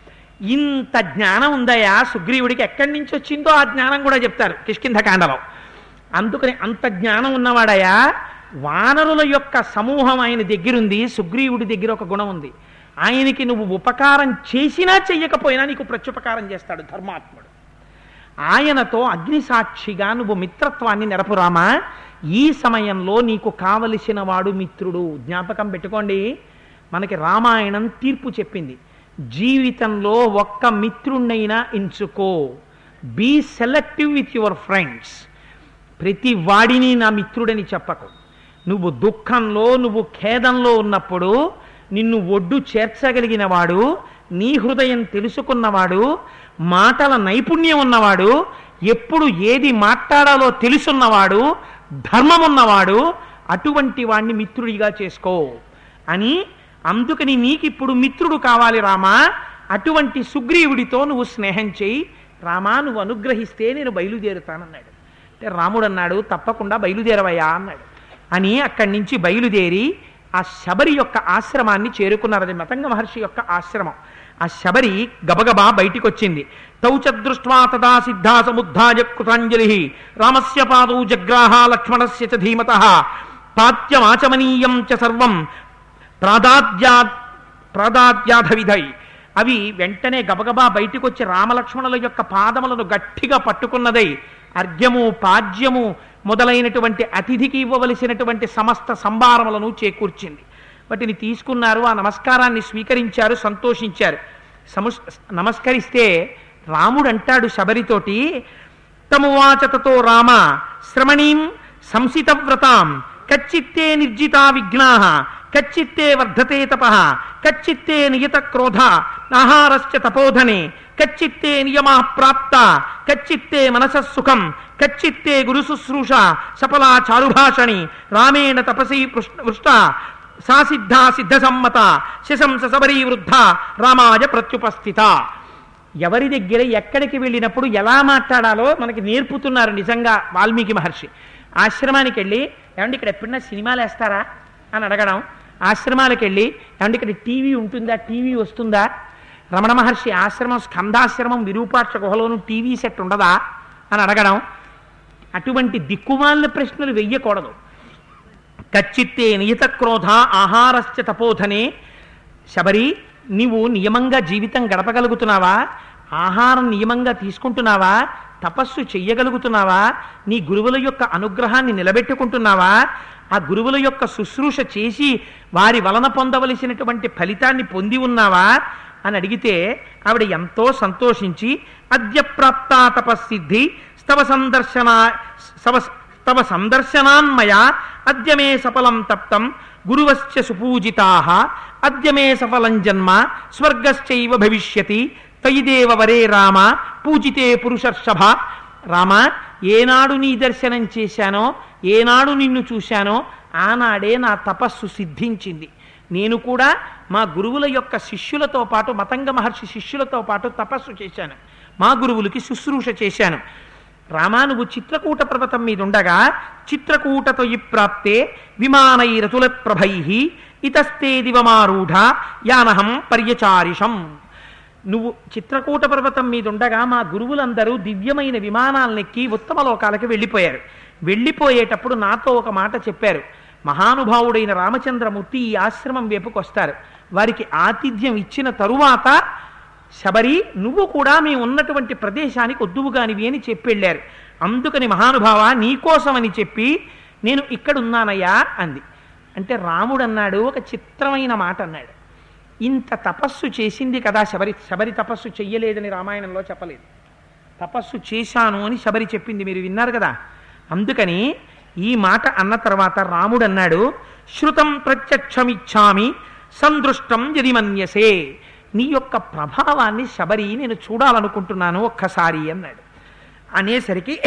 ఇంత జ్ఞానం ఉందయా సుగ్రీవుడికి ఎక్కడి నుంచి వచ్చిందో ఆ జ్ఞానం కూడా చెప్తారు కిష్కింధకాండలో అందుకని అంత జ్ఞానం ఉన్నవాడయా వానరుల యొక్క సమూహం ఆయన దగ్గరుంది సుగ్రీవుడి దగ్గర ఒక గుణం ఉంది ఆయనకి నువ్వు ఉపకారం చేసినా చెయ్యకపోయినా నీకు ప్రత్యుపకారం చేస్తాడు ధర్మాత్ముడు ఆయనతో అగ్నిసాక్షిగా నువ్వు మిత్రత్వాన్ని నెరపురామా ఈ సమయంలో నీకు కావలసిన వాడు మిత్రుడు జ్ఞాపకం పెట్టుకోండి మనకి రామాయణం తీర్పు చెప్పింది జీవితంలో ఒక్క మిత్రుణ్ణైనా ఎంచుకో be selective with your friends ప్రతి వాడిని నా మిత్రుడని చెప్పకు నువ్వు దుఃఖంలో నువ్వు ఖేదంలో ఉన్నప్పుడు నిన్ను ఒడ్డు చేర్చగలిగిన వాడు నీ హృదయం తెలుసుకున్నవాడు మాటల నైపుణ్యం ఉన్నవాడు ఎప్పుడు ఏది మాట్లాడాలో తెలుసున్నవాడు ధర్మం ఉన్నవాడు అటువంటి వాణ్ణి మిత్రుడిగా చేసుకో అని అందుకని నీకిప్పుడు మిత్రుడు కావాలి రామా అటువంటి సుగ్రీవుడితో నువ్వు స్నేహం చేయి రామా నువ్వు అనుగ్రహిస్తే నేను బయలుదేరుతానన్నాడు అంటే రాముడు అన్నాడు తప్పకుండా బయలుదేరవయ్యా అన్నాడు అని అక్కడి నుంచి బయలుదేరి ఆ శబరి యొక్క ఆశ్రమాన్ని చేరుకున్నారు అది మతంగ మహర్షి యొక్క ఆశ్రమం ఆ శబరి గబగబా బయటికి వచ్చింది తౌచ దృష్ట్వా తదా సిద్ధా సముద్ధాయ కృతాంజలి రామస్య పాదౌ జగ్రాహ లక్ష్మణస్య చ ధీమత పాత్యమాచమనీయం చ సర్వం ప్రాదాద్యా ప్రాదాద్యాధవిధై అవి వెంటనే గబగబా బయటికి వచ్చి రామలక్ష్మణుల యొక్క పాదములను గట్టిగా పట్టుకున్నదై అర్ఘ్యము పాజ్యము మొదలైనటువంటి అతిథికి ఇవ్వవలసినటువంటి సమస్త సంభారములను చేకూర్చింది వాటిని తీసుకున్నారు ఆ నమస్కారాన్ని స్వీకరించారు సంతోషించారు సము నమస్కరిస్తే రాముడు అంటాడు శబరితోటి తమువాచతతో రామ శ్రమణీం సంసితవ్రతాం కచ్చిత్తే నిర్జితా విఘ్నా కచ్చిత్తే వర్ధతే తప కచ్చిత్తే నియత క్రోధ ఆహారశ్చ తపోధనే కచ్చిత్తే నియమా ప్రాప్త కచ్చిత్తే మనసస్సుఖం కచ్చిత్తే గురు శుశ్రూష సఫలా చారుభాషణి రామేణ తపసీ వృష్ట సా సిద్ధా సిద్ధ సమ్మత శశంస సబరీ వృద్ధ రామాయ ప్రత్యుపస్థిత ఎవరి దగ్గర ఎక్కడికి వెళ్ళినప్పుడు ఎలా మాట్లాడాలో మనకి నేర్పుతున్నారు నిజంగా వాల్మీకి మహర్షి ఆశ్రమానికి వెళ్ళి ఏమండి ఇక్కడ ఎప్పుడన్నా సినిమాలు వేస్తారా అని అడగడం ఆశ్రమాలకు వెళ్ళి ఏమండి ఇక్కడ టీవీ ఉంటుందా టీవీ వస్తుందా రమణ మహర్షి ఆశ్రమం స్కందాశ్రమం విరూపాక్ష గుహలోను టీవీ సెట్ ఉండదా అని అడగడం అటువంటి దిక్కుమాలిన ప్రశ్నలు వెయ్యకూడదు కచ్చిత్తే నియత క్రోధ ఆహారశ్చ తపోధనే శబరి నీవు నియమంగా జీవితం గడపగలుగుతున్నావా ఆహారం నియమంగా తీసుకుంటున్నావా తపస్సు చెయ్యగలుగుతున్నావా నీ గురువుల యొక్క అనుగ్రహాన్ని నిలబెట్టుకుంటున్నావా ఆ గురువుల యొక్క శుశ్రూష చేసి వారి వలన పొందవలసినటువంటి ఫలితాన్ని పొంది ఉన్నావా అని అడిగితే ఆవిడ ఎంతో సంతోషించి అద్య ప్రాప్తా తపస్సిద్ధి స్తవ సందర్శన సవ తవ సందర్శనాన్మయ అద్య మే సఫలం తప్తం గురువశ్చ సుపూజితా అద్య మే సఫలం జన్మ స్వర్గశ్చైవ భవిష్యతి తయిదేవ వరే రామ పూజితే పురుషర్షభ రామ ఏనాడు నీ దర్శనం చేశానో ఏనాడు నిన్ను చూశానో ఆనాడే నా తపస్సు సిద్ధించింది నేను కూడా మా గురువుల యొక్క శిష్యులతో పాటు మతంగ మహర్షి శిష్యులతో పాటు తపస్సు చేశాను మా గురువులకి శుశ్రూష చేశాను రామా నువ్వు చిత్రకూట పర్వతం మీద ఉండగా చిత్రకూటతో ప్రాప్తే విమానైరతుల ప్రభై ఇతస్తే దివమారూఢ యానహం పర్యచారిషం నువ్వు చిత్రకూట పర్వతం మీద ఉండగా మా గురువులందరూ దివ్యమైన విమానాలనెక్కి ఉత్తమ లోకాలకి వెళ్ళిపోయారు వెళ్ళిపోయేటప్పుడు నాతో ఒక మాట చెప్పారు మహానుభావుడైన రామచంద్రమూర్తి ఈ ఆశ్రమం వైపుకొస్తారు వారికి ఆతిథ్యం ఇచ్చిన తరువాత శబరి నువ్వు కూడా మేము ఉన్నటువంటి ప్రదేశానికి వద్దువుగానివి అని చెప్పెళ్ళారు అందుకని మహానుభావ నీకోసమని చెప్పి నేను ఇక్కడున్నానయ్యా అంది అంటే రాముడు అన్నాడు ఒక చిత్రమైన మాట అన్నాడు ఇంత తపస్సు చేసింది కదా శబరి శబరి తపస్సు చెయ్యలేదని రామాయణంలో చెప్పలేదు తపస్సు చేశాను అని శబరి చెప్పింది మీరు విన్నారు కదా అందుకని ఈ మాట అన్న తర్వాత రాముడు అన్నాడు శృతం ప్రత్యక్షమిచ్చామి సందృష్టం యది మన్యసే నీ యొక్క ప్రభావాన్ని శబరి నేను చూడాలనుకుంటున్నాను ఒక్కసారి అన్నాడు అనేసరికి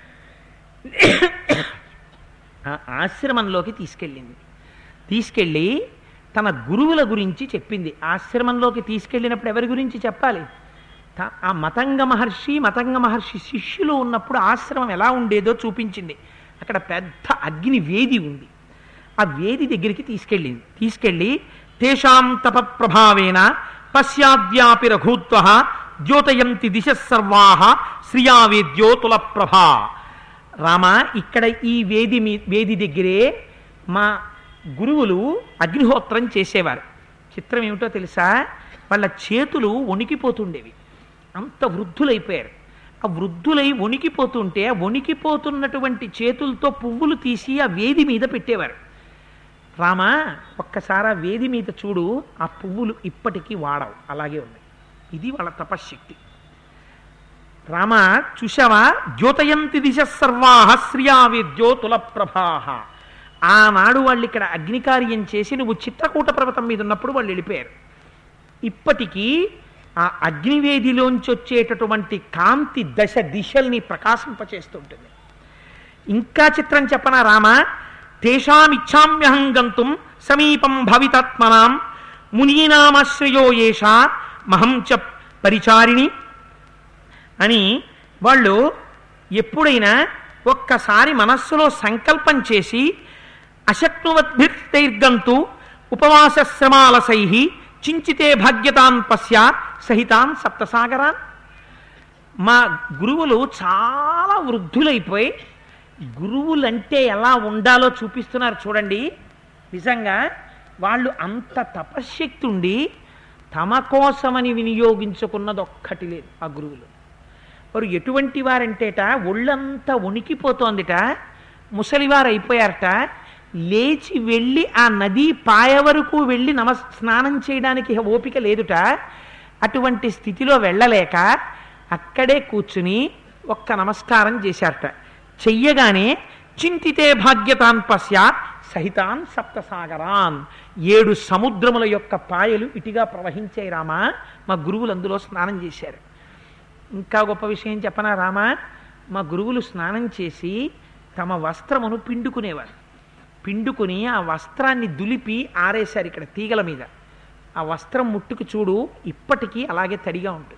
ఆ ఆశ్రమంలోకి తీసుకెళ్ళింది తీసుకెళ్ళి తన గురువుల గురించి చెప్పింది ఆశ్రమంలోకి తీసుకెళ్ళినప్పుడు ఎవరి గురించి చెప్పాలి త- ఆ మతంగ మహర్షి మతంగ మహర్షి శిష్యులు ఉన్నప్పుడు ఆశ్రమం ఎలా ఉండేదో చూపించింది అక్కడ పెద్ద అగ్ని వేది ఉంది ఆ వేది దగ్గరికి తీసుకెళ్ళింది తీసుకెళ్ళి తేషాం తప ప్రభావేన పశ్చాద్యాపి రఘూత్వ ద్యోతయంతి దిశ సర్వాహ శ్రియావేద్యోతుల ప్రభా రామ ఇక్కడ ఈ వేది మీ వేది దగ్గరే మా గురువులు అగ్నిహోత్రం చేసేవారు చిత్రం ఏమిటో తెలుసా వాళ్ళ చేతులు వణికిపోతుండేవి అంత వృద్ధులైపోయారు ఆ వృద్ధులై వణికిపోతుంటే ఆ వణికిపోతున్నటువంటి చేతులతో పువ్వులు తీసి ఆ వేది మీద పెట్టేవారు రామా ఒక్కసారి ఆ వేది మీద చూడు ఆ పువ్వులు ఇప్పటికీ వాడవు అలాగే ఉన్నాయి ఇది వాళ్ళ తపశ్శక్తి రామ చూశావా ద్యోతయంతి దిశ సర్వాహ శ్రియావేద్యోతుల ప్రభాహ ఆనాడు వాళ్ళు ఇక్కడ అగ్నికార్యం చేసి నువ్వు చిత్రకూట పర్వతం మీద ఉన్నప్పుడు వాళ్ళు వెళ్ళిపోయారు ఇప్పటికీ ఆ అగ్నివేదిలోంచి వచ్చేటటువంటి కాంతి దశ దిశల్ని ప్రకాశింపచేస్తుంటుంది ఇంకా చిత్రం చెప్పనా రామ తేషామిచ్చామ్యహం గంతుం సమీపం భవితాత్మనాం మునీనామాశ్రయో ఏష మహం చ పరిచారిణి అని వాళ్ళు ఎప్పుడైనా ఒక్కసారి మనస్సులో సంకల్పం చేసి అశక్నువద్భిర్తైర్గంతు ఉపవాసశ్రమాలసై చించితే భాగ్యతాన్ పశ్య సహితాన్ సప్తసాగరాన్ మా గురువులు చాలా వృద్ధులైపోయి గురువులంటే ఎలా ఉండాలో చూపిస్తున్నారు చూడండి నిజంగా వాళ్ళు అంత తపశ్శక్తి ఉండి తమ కోసమని వినియోగించుకున్నది ఒక్కటి లేదు ఆ గురువులు వారు ఎటువంటి వారంటేట ఒళ్ళంతా వణికిపోతోందిట ముసలివారు అయిపోయారట లేచి వెళ్ళి ఆ నదీ పాయ వరకు వెళ్ళి నమ స్నానం చేయడానికి ఓపిక లేదుట అటువంటి స్థితిలో వెళ్ళలేక అక్కడే కూర్చుని ఒక్క నమస్కారం చేశారట చెయ్యగానే చింతితే భాగ్యతాన్ పశ్చాత్ సహితాన్ సప్తసాగరాన్ ఏడు సముద్రముల యొక్క పాయలు ఇటుగా ప్రవహించాయి రామా మా గురువులు అందులో స్నానం చేశారు ఇంకా గొప్ప విషయం చెప్పనా రామా మా గురువులు స్నానం చేసి తమ వస్త్రమును పిండుకునేవారు పిండుకుని ఆ వస్త్రాన్ని దులిపి ఆరేశారు ఇక్కడ తీగల మీద ఆ వస్త్రం ముట్టుకు చూడు ఇప్పటికీ అలాగే తడిగా ఉంటుంది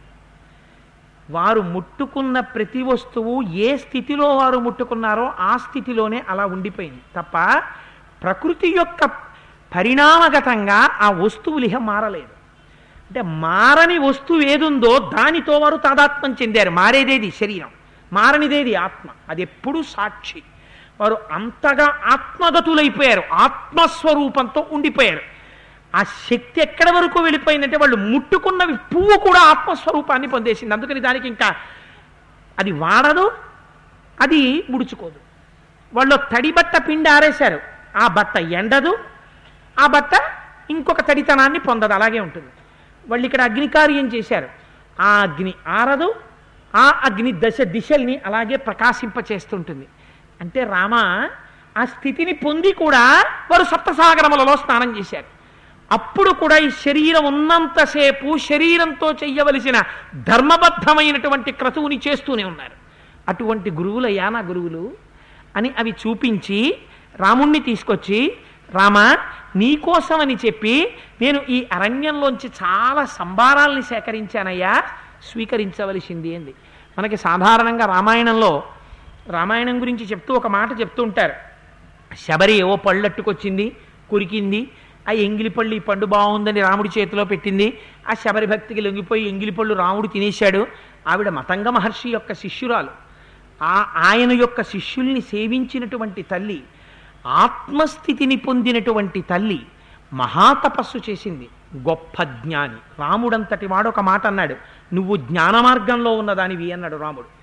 వారు ముట్టుకున్న ప్రతి వస్తువు ఏ స్థితిలో వారు ముట్టుకున్నారో ఆ స్థితిలోనే అలా ఉండిపోయింది తప్ప ప్రకృతి యొక్క పరిణామగతంగా ఆ వస్తువులు ఇహ మారలేదు అంటే మారని వస్తువు ఏదుందో దానితో వారు తాదాత్మ్యం చెందారు మారేదేది శరీరం మారనిదేది ఆత్మ అది ఎప్పుడూ సాక్షి వారు అంతగా ఆత్మగతులైపోయారు ఆత్మస్వరూపంతో ఉండిపోయారు ఆ శక్తి ఎక్కడి వరకు వెళ్ళిపోయిందంటే వాళ్ళు ముట్టుకున్నవి పువ్వు కూడా ఆత్మస్వరూపాన్ని పొందేసింది అందుకని దానికి ఇంకా అది వాడదు అది ముడుచుకోదు వాళ్ళు తడి బట్ట పిండి ఆరేశారు ఆ బట్ట ఎండదు ఆ బట్ట ఇంకొక తడితనాన్ని పొందదు అలాగే ఉంటుంది వాళ్ళు ఇక్కడ అగ్నికార్యం చేశారు ఆ అగ్ని ఆరదు ఆ అగ్ని దశ దిశల్ని అలాగే ప్రకాశింపచేస్తుంటుంది అంటే రామ ఆ స్థితిని పొంది కూడా వారు సప్తసాగరములలో స్నానం చేశారు అప్పుడు కూడా ఈ శరీరం ఉన్నంతసేపు శరీరంతో చెయ్యవలసిన ధర్మబద్ధమైనటువంటి క్రతువుని చేస్తూనే ఉన్నారు అటువంటి గురువులయ్యా నా గురువులు అని అవి చూపించి రాముణ్ణి తీసుకొచ్చి రామ నీకోసమని చెప్పి నేను ఈ అరణ్యంలోంచి చాలా సంభారాల్ని సేకరించానయ్యా స్వీకరించవలసింది అంది మనకి సాధారణంగా రామాయణంలో రామాయణం గురించి చెప్తూ ఒక మాట చెప్తూ ఉంటారు శబరి ఏవో పళ్ళట్టుకొచ్చింది కురికింది ఆ ఎంగిలి పళ్ళు ఈ పండు బాగుందని రాముడి చేతిలో పెట్టింది ఆ శబరి భక్తికి లొంగిపోయి ఎంగిలి పళ్ళు రాముడు తినేశాడు ఆవిడ మతంగ మహర్షి యొక్క శిష్యురాలు ఆ ఆయన యొక్క శిష్యుల్ని సేవించినటువంటి తల్లి ఆత్మస్థితిని పొందినటువంటి తల్లి మహాతపస్సు చేసింది గొప్ప జ్ఞాని రాముడంతటి వాడు ఒక మాట అన్నాడు నువ్వు జ్ఞాన మార్గంలో ఉన్నదానివి అన్నాడు రాముడు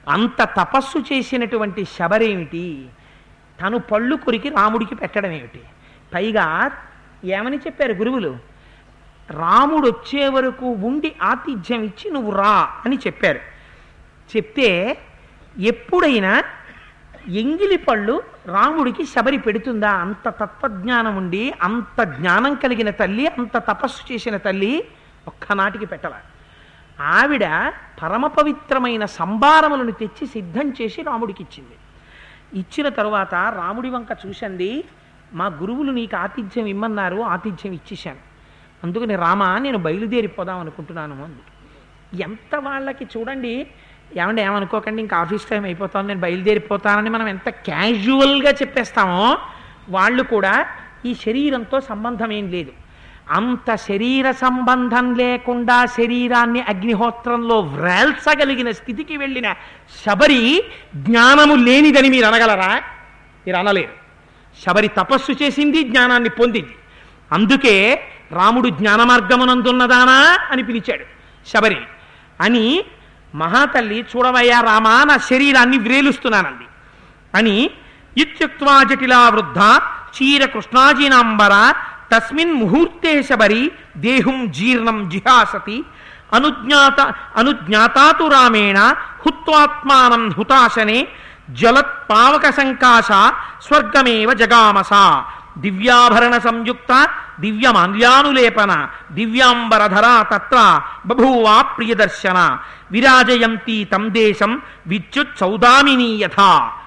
అంత తపస్సు చేసినటువంటి శబరేమిటి తను పళ్ళు కొరికి రాముడికి పెట్టడం ఏమిటి పైగా ఏమని చెప్పారు గురువులు రాముడు వచ్చే వరకు ఉండి ఆతిథ్యం ఇచ్చి నువ్వు రా అని చెప్పారు చెప్తే ఎప్పుడైనా ఎంగిలి పళ్ళు రాముడికి శబరి పెడుతుందా అంత తత్వజ్ఞానం ఉండి అంత జ్ఞానం కలిగిన తల్లి అంత తపస్సు చేసిన తల్లి ఒక్కనాటికి పెట్టల ఆవిడ పరమ పవిత్రమైన సంభారములను తెచ్చి సిద్ధం చేసి రాముడికి ఇచ్చింది ఇచ్చిన తరువాత రాముడి వంక చూసండి మా గురువులు నీకు ఆతిథ్యం ఇమ్మన్నారు ఆతిథ్యం ఇచ్చేశాను అందుకని రామ నేను బయలుదేరిపోదాం అనుకుంటున్నాను అంది ఎంత వాళ్ళకి చూడండి ఏమంటే ఏమనుకోకండి ఇంకా ఆఫీస్ టైం అయిపోతాను నేను బయలుదేరిపోతానని మనం ఎంత క్యాజువల్గా చెప్పేస్తామో వాళ్ళు కూడా ఈ శరీరంతో సంబంధం ఏం లేదు అంత శరీర సంబంధం లేకుండా శరీరాన్ని అగ్నిహోత్రంలో వ్రేల్చగలిగిన స్థితికి వెళ్ళిన శబరి జ్ఞానము లేనిదని మీరు అనగలరా మీరు అనలేరు శబరి తపస్సు చేసింది జ్ఞానాన్ని పొందింది అందుకే రాముడు జ్ఞాన మార్గమునందున్నదానా అని పిలిచాడు శబరిని అని మహాతల్లి చూడవయ్యా రామా నా శరీరాన్ని వ్రేలుస్తున్నానంది అని ఇత్యుక్వా జటిలా వృద్ధ చీర కృష్ణాజీనాంబర తస్మిన్ ముహూర్తే శబరి దేహం జీర్ణం జిహాసతి అనుజ్ఞాత అనుజ్ఞాతాతు రామేణ హుత్వాత్మానం హుతాశనే జలత్ పావక సంకాశ స్వర్గమేవ జగామస దివ్యాభరణ సంయుక్త దివ్యమాల్యానులేపన దివ్యాంబరధరా తత్ర బభూవా ప్రియదర్శన విరాజయంతి తం దేశం విద్యుత్ సౌదామినీ యథా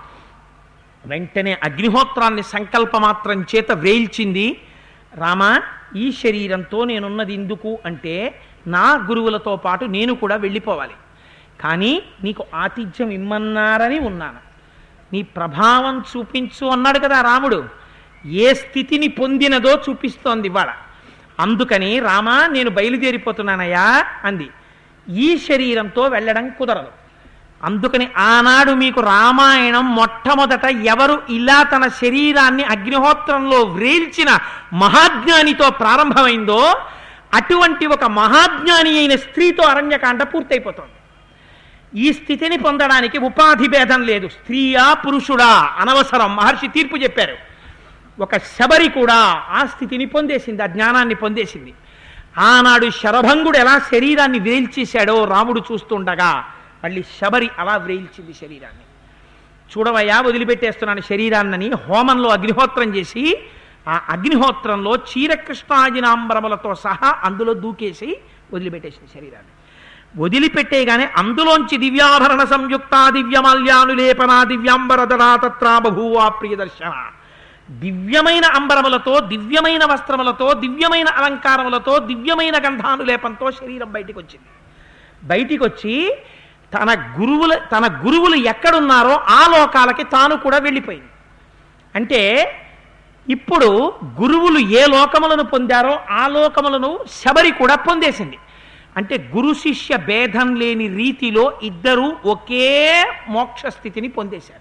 వెంటనే అగ్నిహోత్రాన్ని సంకల్పమాత్రం చేత వేల్చింది రామ ఈ శరీరంతో నేనున్నది ఎందుకు అంటే నా గురువులతో పాటు నేను కూడా వెళ్ళిపోవాలి కానీ నీకు ఆతిథ్యం ఇమ్మన్నారని ఉన్నాను నీ ప్రభావం చూపించు అన్నాడు కదా రాముడు ఏ స్థితిని పొందినదో చూపిస్తోంది ఇవాళ అందుకని రామ నేను బయలుదేరిపోతున్నానయ్యా అంది ఈ శరీరంతో వెళ్ళడం కుదరదు అందుకని ఆనాడు మీకు రామాయణం మొట్టమొదట ఎవరు ఇలా తన శరీరాన్ని అగ్నిహోత్రంలో వ్రేల్చిన మహాజ్ఞానితో ప్రారంభమైందో అటువంటి ఒక మహాజ్ఞాని అయిన స్త్రీతో అరణ్యకాండ పూర్తయిపోతుంది ఈ స్థితిని పొందడానికి ఉపాధి భేదం లేదు స్త్రీయా పురుషుడా అనవసరం మహర్షి తీర్పు చెప్పారు ఒక శబరి కూడా ఆ స్థితిని పొందేసింది ఆ జ్ఞానాన్ని పొందేసింది ఆనాడు శరభంగుడు ఎలా శరీరాన్ని వేల్చేశాడో రాముడు చూస్తుండగా మళ్ళీ శబరి అలా వ్రేల్చింది శరీరాన్ని చూడవయ్యా వదిలిపెట్టేస్తున్నాను శరీరాన్నని హోమంలో అగ్నిహోత్రం చేసి ఆ అగ్నిహోత్రంలో చీరకృష్ణాజినాంబరములతో సహా అందులో దూకేసి వదిలిపెట్టేసింది శరీరాన్ని వదిలిపెట్టేగానే అందులోంచి దివ్యాభరణ సంయుక్త దివ్యమాల్యానులేపన దివ్యాంబరధరా తత్రా బభూవా ప్రియదర్శన దివ్యమైన అంబరములతో దివ్యమైన వస్త్రములతో దివ్యమైన అలంకారములతో దివ్యమైన గంధానులేపంతో శరీరం బయటికి వచ్చింది బయటికి వచ్చి తన గురువుల తన గురువులు ఎక్కడున్నారో ఆ లోకాలకి తాను కూడా వెళ్ళిపోయింది అంటే ఇప్పుడు గురువులు ఏ లోకములను పొందారో ఆ లోకములను శబరి కూడా పొందేసింది అంటే గురు శిష్య భేదం లేని రీతిలో ఇద్దరూ ఒకే మోక్ష స్థితిని పొందేశారు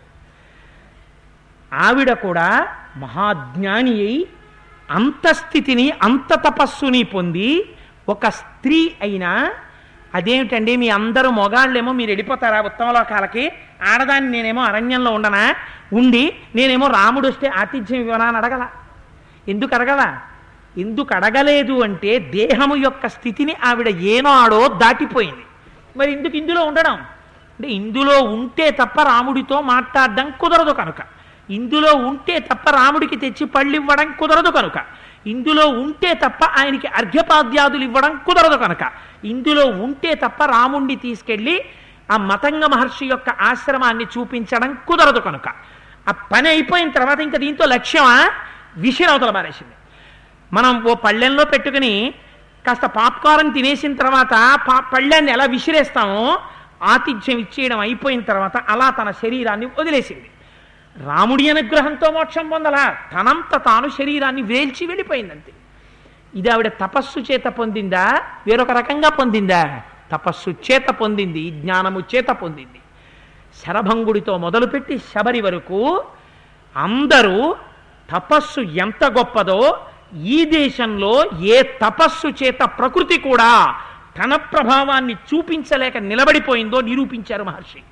ఆవిడ కూడా మహాజ్ఞాని అయి అంత స్థితిని అంత తపస్సుని పొంది ఒక స్త్రీ అయినా అదేమిటండి మీ అందరూ మొగాళ్ళేమో మీరు వెళ్ళిపోతారా ఉత్తమ లోకాలకి ఆడదాన్ని నేనేమో అరణ్యంలో ఉండనా ఉండి నేనేమో రాముడు వస్తే ఆతిథ్యం ఇవ్వనా అని అడగల ఎందుకు అడగల ఎందుకు అడగలేదు అంటే దేహము యొక్క స్థితిని ఆవిడ ఏనాడో దాటిపోయింది మరి ఎందుకు ఇందులో ఉండడం అంటే ఇందులో ఉంటే తప్ప రాముడితో మాట్లాడడం కుదరదు కనుక ఇందులో ఉంటే తప్ప రాముడికి తెచ్చి పళ్ళు ఇవ్వడం కుదరదు కనుక ఇందులో ఉంటే తప్ప ఆయనకి అర్ఘ్యపాద్యాదులు ఇవ్వడం కుదరదు కనుక ఇందులో ఉంటే తప్ప రాముణ్ణి తీసుకెళ్ళి ఆ మతంగ మహర్షి యొక్క ఆశ్రమాన్ని చూపించడం కుదరదు కనుక ఆ పని అయిపోయిన తర్వాత ఇంకా దీంతో లక్ష్యమా విషయనవతల మారేసింది మనం ఓ పళ్ళెంలో పెట్టుకుని కాస్త పాప్కారం తినేసిన తర్వాత పా పళ్ళాన్ని ఎలా విసిరేస్తామో ఆతిథ్యం ఇచ్చేయడం అయిపోయిన తర్వాత అలా తన శరీరాన్ని వదిలేసింది రాముడి అనుగ్రహంతో మోక్షం పొందలా తనంత తాను శరీరాన్ని వేల్చి వెళ్ళిపోయిందంతే ఇది ఆవిడ తపస్సు చేత పొందిందా వేరొక రకంగా పొందిందా తపస్సు చేత పొందింది జ్ఞానము చేత పొందింది శరభంగుడితో మొదలుపెట్టి శబరి వరకు అందరూ తపస్సు ఎంత గొప్పదో ఈ దేశంలో ఏ తపస్సు చేత ప్రకృతి కూడా తన ప్రభావాన్ని చూపించలేక నిలబడిపోయిందో నిరూపించారు మహర్షి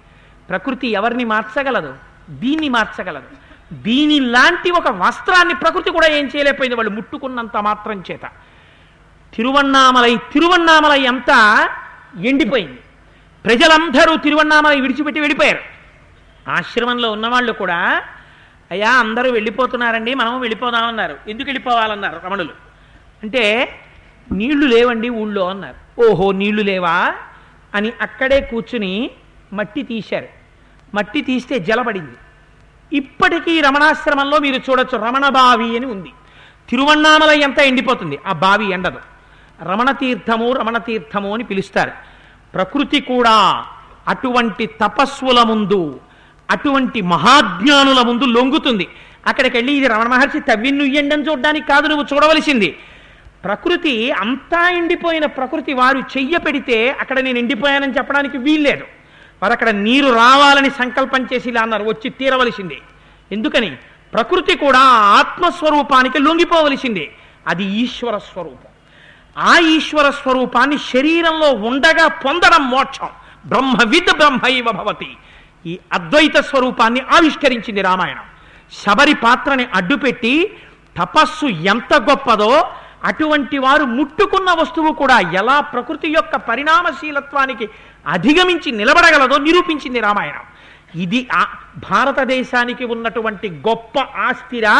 ప్రకృతి ఎవరిని మార్చగలదు దీన్ని మార్చగలదు దీని లాంటి ఒక వస్త్రాన్ని ప్రకృతి కూడా ఏం చేయలేకపోయింది వాళ్ళు ముట్టుకున్నంత మాత్రం చేత తిరువన్నామలై తిరువన్నామలై అంతా ఎండిపోయింది ప్రజలందరూ తిరువన్నామలై విడిచిపెట్టి వెళ్ళిపోయారు ఆశ్రమంలో ఉన్నవాళ్ళు కూడా అయ్యా అందరూ వెళ్ళిపోతున్నారండి మనం వెళ్ళిపోదామన్నారు ఎందుకు వెళ్ళిపోవాలన్నారు రమణులు అంటే నీళ్లు లేవండి ఊళ్ళో అన్నారు ఓహో నీళ్లు లేవా అని అక్కడే కూర్చుని మట్టి తీశారు మట్టి తీస్తే జలపడింది ఇప్పటికీ రమణాశ్రమంలో మీరు చూడొచ్చు రమణ బావి అని ఉంది తిరువണ്ണామలై ఎంత ఎండిపోతుంది ఆ బావి ఎండదు రమణ తీర్థము రమణ తీర్థము అని పిలుస్తారు ప్రకృతి కూడా అటువంటి తపస్సుల ముందు అటువంటి మహాజ్ఞానుల ముందు లొంగుతుంది అక్కడికి వెళ్ళి ఇది రమణ మహర్షి తవ్విన్నుయ్యండి అని చూడడానికి కాదు నువ్వు చూడవలసింది ప్రకృతి అంతా ఎండిపోయిన ప్రకృతి వారు చెయ్య పెడితే అక్కడ నేను ఎండిపోయానని చెప్పడానికి వీల్లేదు వారు అక్కడ నీరు రావాలని సంకల్పం చేసి ఇలా అన్నారు వచ్చి తీరవలసిందే ఎందుకని ప్రకృతి కూడా ఆ ఆత్మస్వరూపానికి లొంగిపోవలసిందే అది ఈశ్వర స్వరూపం ఆ ఈశ్వర స్వరూపాన్ని శరీరంలో ఉండగా పొందడం మోక్షం బ్రహ్మవిద్ బ్రహ్మైవ భవతి ఈ అద్వైత స్వరూపాన్ని ఆవిష్కరించింది రామాయణం శబరి పాత్రని అడ్డుపెట్టి తపస్సు ఎంత గొప్పదో అటువంటి వారు ముట్టుకున్న వస్తువు కూడా ఎలా ప్రకృతి యొక్క పరిణామశీలత్వానికి అధిగమించి నిలబడగలదో నిరూపించింది రామాయణం ఇది ఆ భారతదేశానికి ఉన్నటువంటి గొప్ప ఆస్తిరా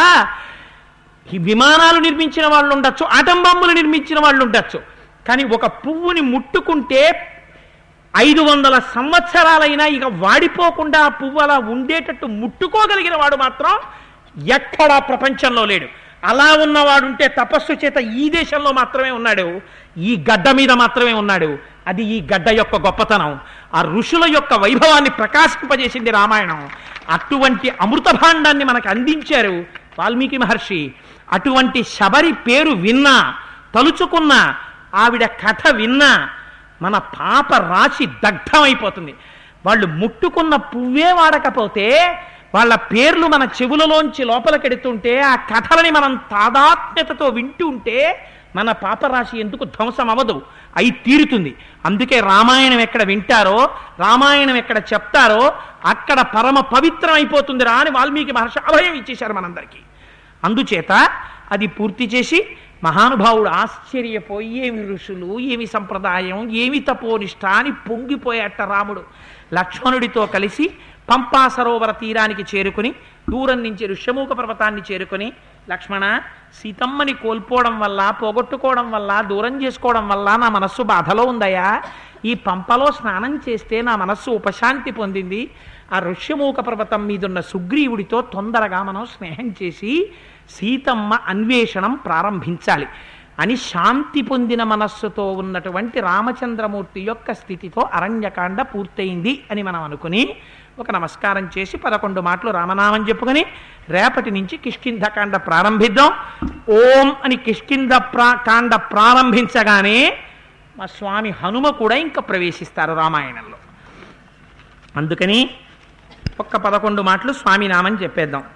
ఈ విమానాలు నిర్మించిన వాళ్ళు ఉండొచ్చు ఆటం బాంబులు నిర్మించిన వాళ్ళు ఉండొచ్చు కానీ ఒక పువ్వుని ముట్టుకుంటే ఐదు వందల సంవత్సరాలైనా ఇక వాడిపోకుండా ఆ పువ్వు అలా ఉండేటట్టు ముట్టుకోగలిగిన వాడు మాత్రం ఎక్కడా ప్రపంచంలో లేడు అలా ఉన్నవాడుంటే తపస్సు చేత ఈ దేశంలో మాత్రమే ఉన్నాడు ఈ గడ్డ మీద మాత్రమే ఉన్నాడు అది ఈ గడ్డ యొక్క గొప్పతనం ఆ ఋషుల యొక్క వైభవాన్ని ప్రకాశింపజేసింది రామాయణం అటువంటి అమృత భాండాన్ని మనకు అందించారు వాల్మీకి మహర్షి అటువంటి శబరి పేరు విన్నా తలుచుకున్న ఆవిడ కథ విన్నా మన పాప రాశి దగ్ధమైపోతుంది వాళ్ళు ముట్టుకున్న పువ్వే వాడకపోతే వాళ్ళ పేర్లు మన చెవులలోంచి లోపలికెడుతుంటే ఆ కథలని మనం తాదాత్మ్యతతో వింటూ ఉంటే మన పాపరాశి ఎందుకు ధ్వంసం అవ్వదు అయి తీరుతుంది అందుకే రామాయణం ఎక్కడ వింటారో రామాయణం ఎక్కడ చెప్తారో అక్కడ పరమ పవిత్రం అయిపోతుంది రా అని వాల్మీకి మహర్షి అభయం ఇచ్చేశారు మనందరికీ అందుచేత అది పూర్తి చేసి మహానుభావుడు ఆశ్చర్యపోయి ఏమి ఋషులు ఏమి సంప్రదాయం ఏమి తపోనిష్ట అని పొంగిపోయేట రాముడు లక్ష్మణుడితో కలిసి పంపా సరోవర తీరానికి చేరుకుని దూరం నుంచి ఋష్యమూక పర్వతాన్ని చేరుకుని లక్ష్మణ సీతమ్మని కోల్పోవడం వల్ల పోగొట్టుకోవడం వల్ల దూరం చేసుకోవడం వల్ల నా మనస్సు బాధలో ఉందయా ఈ పంపలో స్నానం చేస్తే నా మనస్సు ఉపశాంతి పొందింది ఆ ఋష్యమూక పర్వతం మీదున్న సుగ్రీవుడితో తొందరగా మనం స్నేహం చేసి సీతమ్మ అన్వేషణం ప్రారంభించాలి అని శాంతి పొందిన మనస్సుతో ఉన్నటువంటి రామచంద్రమూర్తి యొక్క స్థితితో అరణ్యకాండ పూర్తయింది అని మనం అనుకుని ఒక నమస్కారం చేసి పదకొండు మాటలు రామనామం చెప్పుకొని రేపటి నుంచి కిష్కింధకాండ ప్రారంభిద్దాం ఓం అని కిష్కింధ ప్రా కాండ ప్రారంభించగానే మా స్వామి హనుమ కూడా ఇంకా ప్రవేశిస్తారు రామాయణంలో అందుకని ఒక్క పదకొండు మాటలు స్వామి నామని చెప్పేద్దాం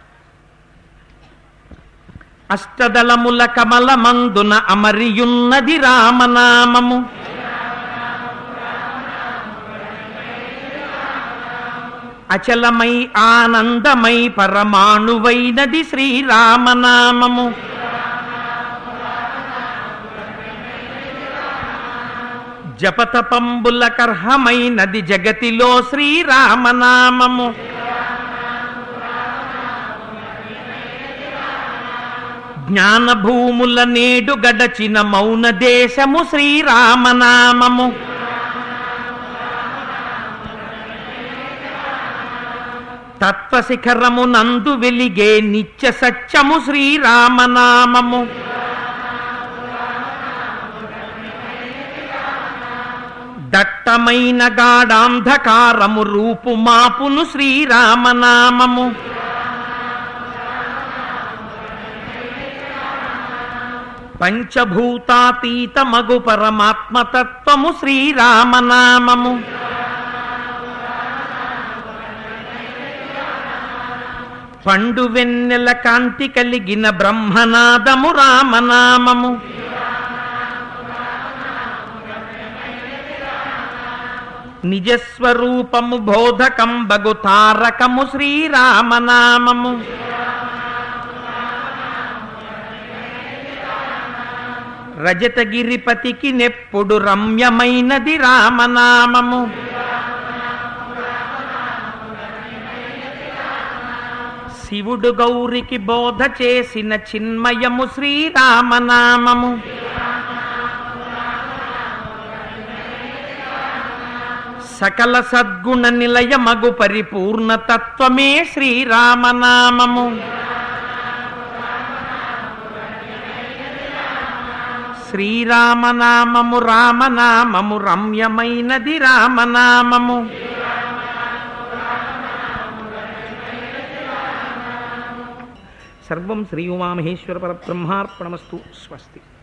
అష్టదళముల కమల మందున అమరియున్నది రామనామము అచలమై ఆనందమై పరమాణువైనది శ్రీరామనామము జపతపంబుల కర్హమైనది జగతిలో శ్రీరామనామము జ్ఞానభూముల నేడు గడచిన మౌన దేశము శ్రీరామనామము తత్వశిఖరము నందు వెలిగే నిత్య సత్యము శ్రీరామనామము దట్టమైన గాఢాంధకారము రూపు మాపును శ్రీరామనామము పంచభూతాతీత మగు పరమాత్మతత్వము శ్రీరామనామము పండు వెన్నెల కాంతి కలిగిన బ్రహ్మనాదము రామనామము నిజస్వరూపము బోధకం బగు తారకము శ్రీరామనామము రజతగిరిపతికి నెప్పుడు రమ్యమైనది రామనామము శివుడు గౌరికి బోధ చేసిన చిన్మయము శ్రీరామనామము సకల సద్గుణ నిలయమగు పరిపూర్ణ తత్వమే శ్రీరామనామము శ్రీరామనామము రామనామము రమ్యమైనది రామనామము సర్వం శ్రీ ఉమామహేశ్వర పరబ్రహ్మార్పణమస్తు స్వస్తి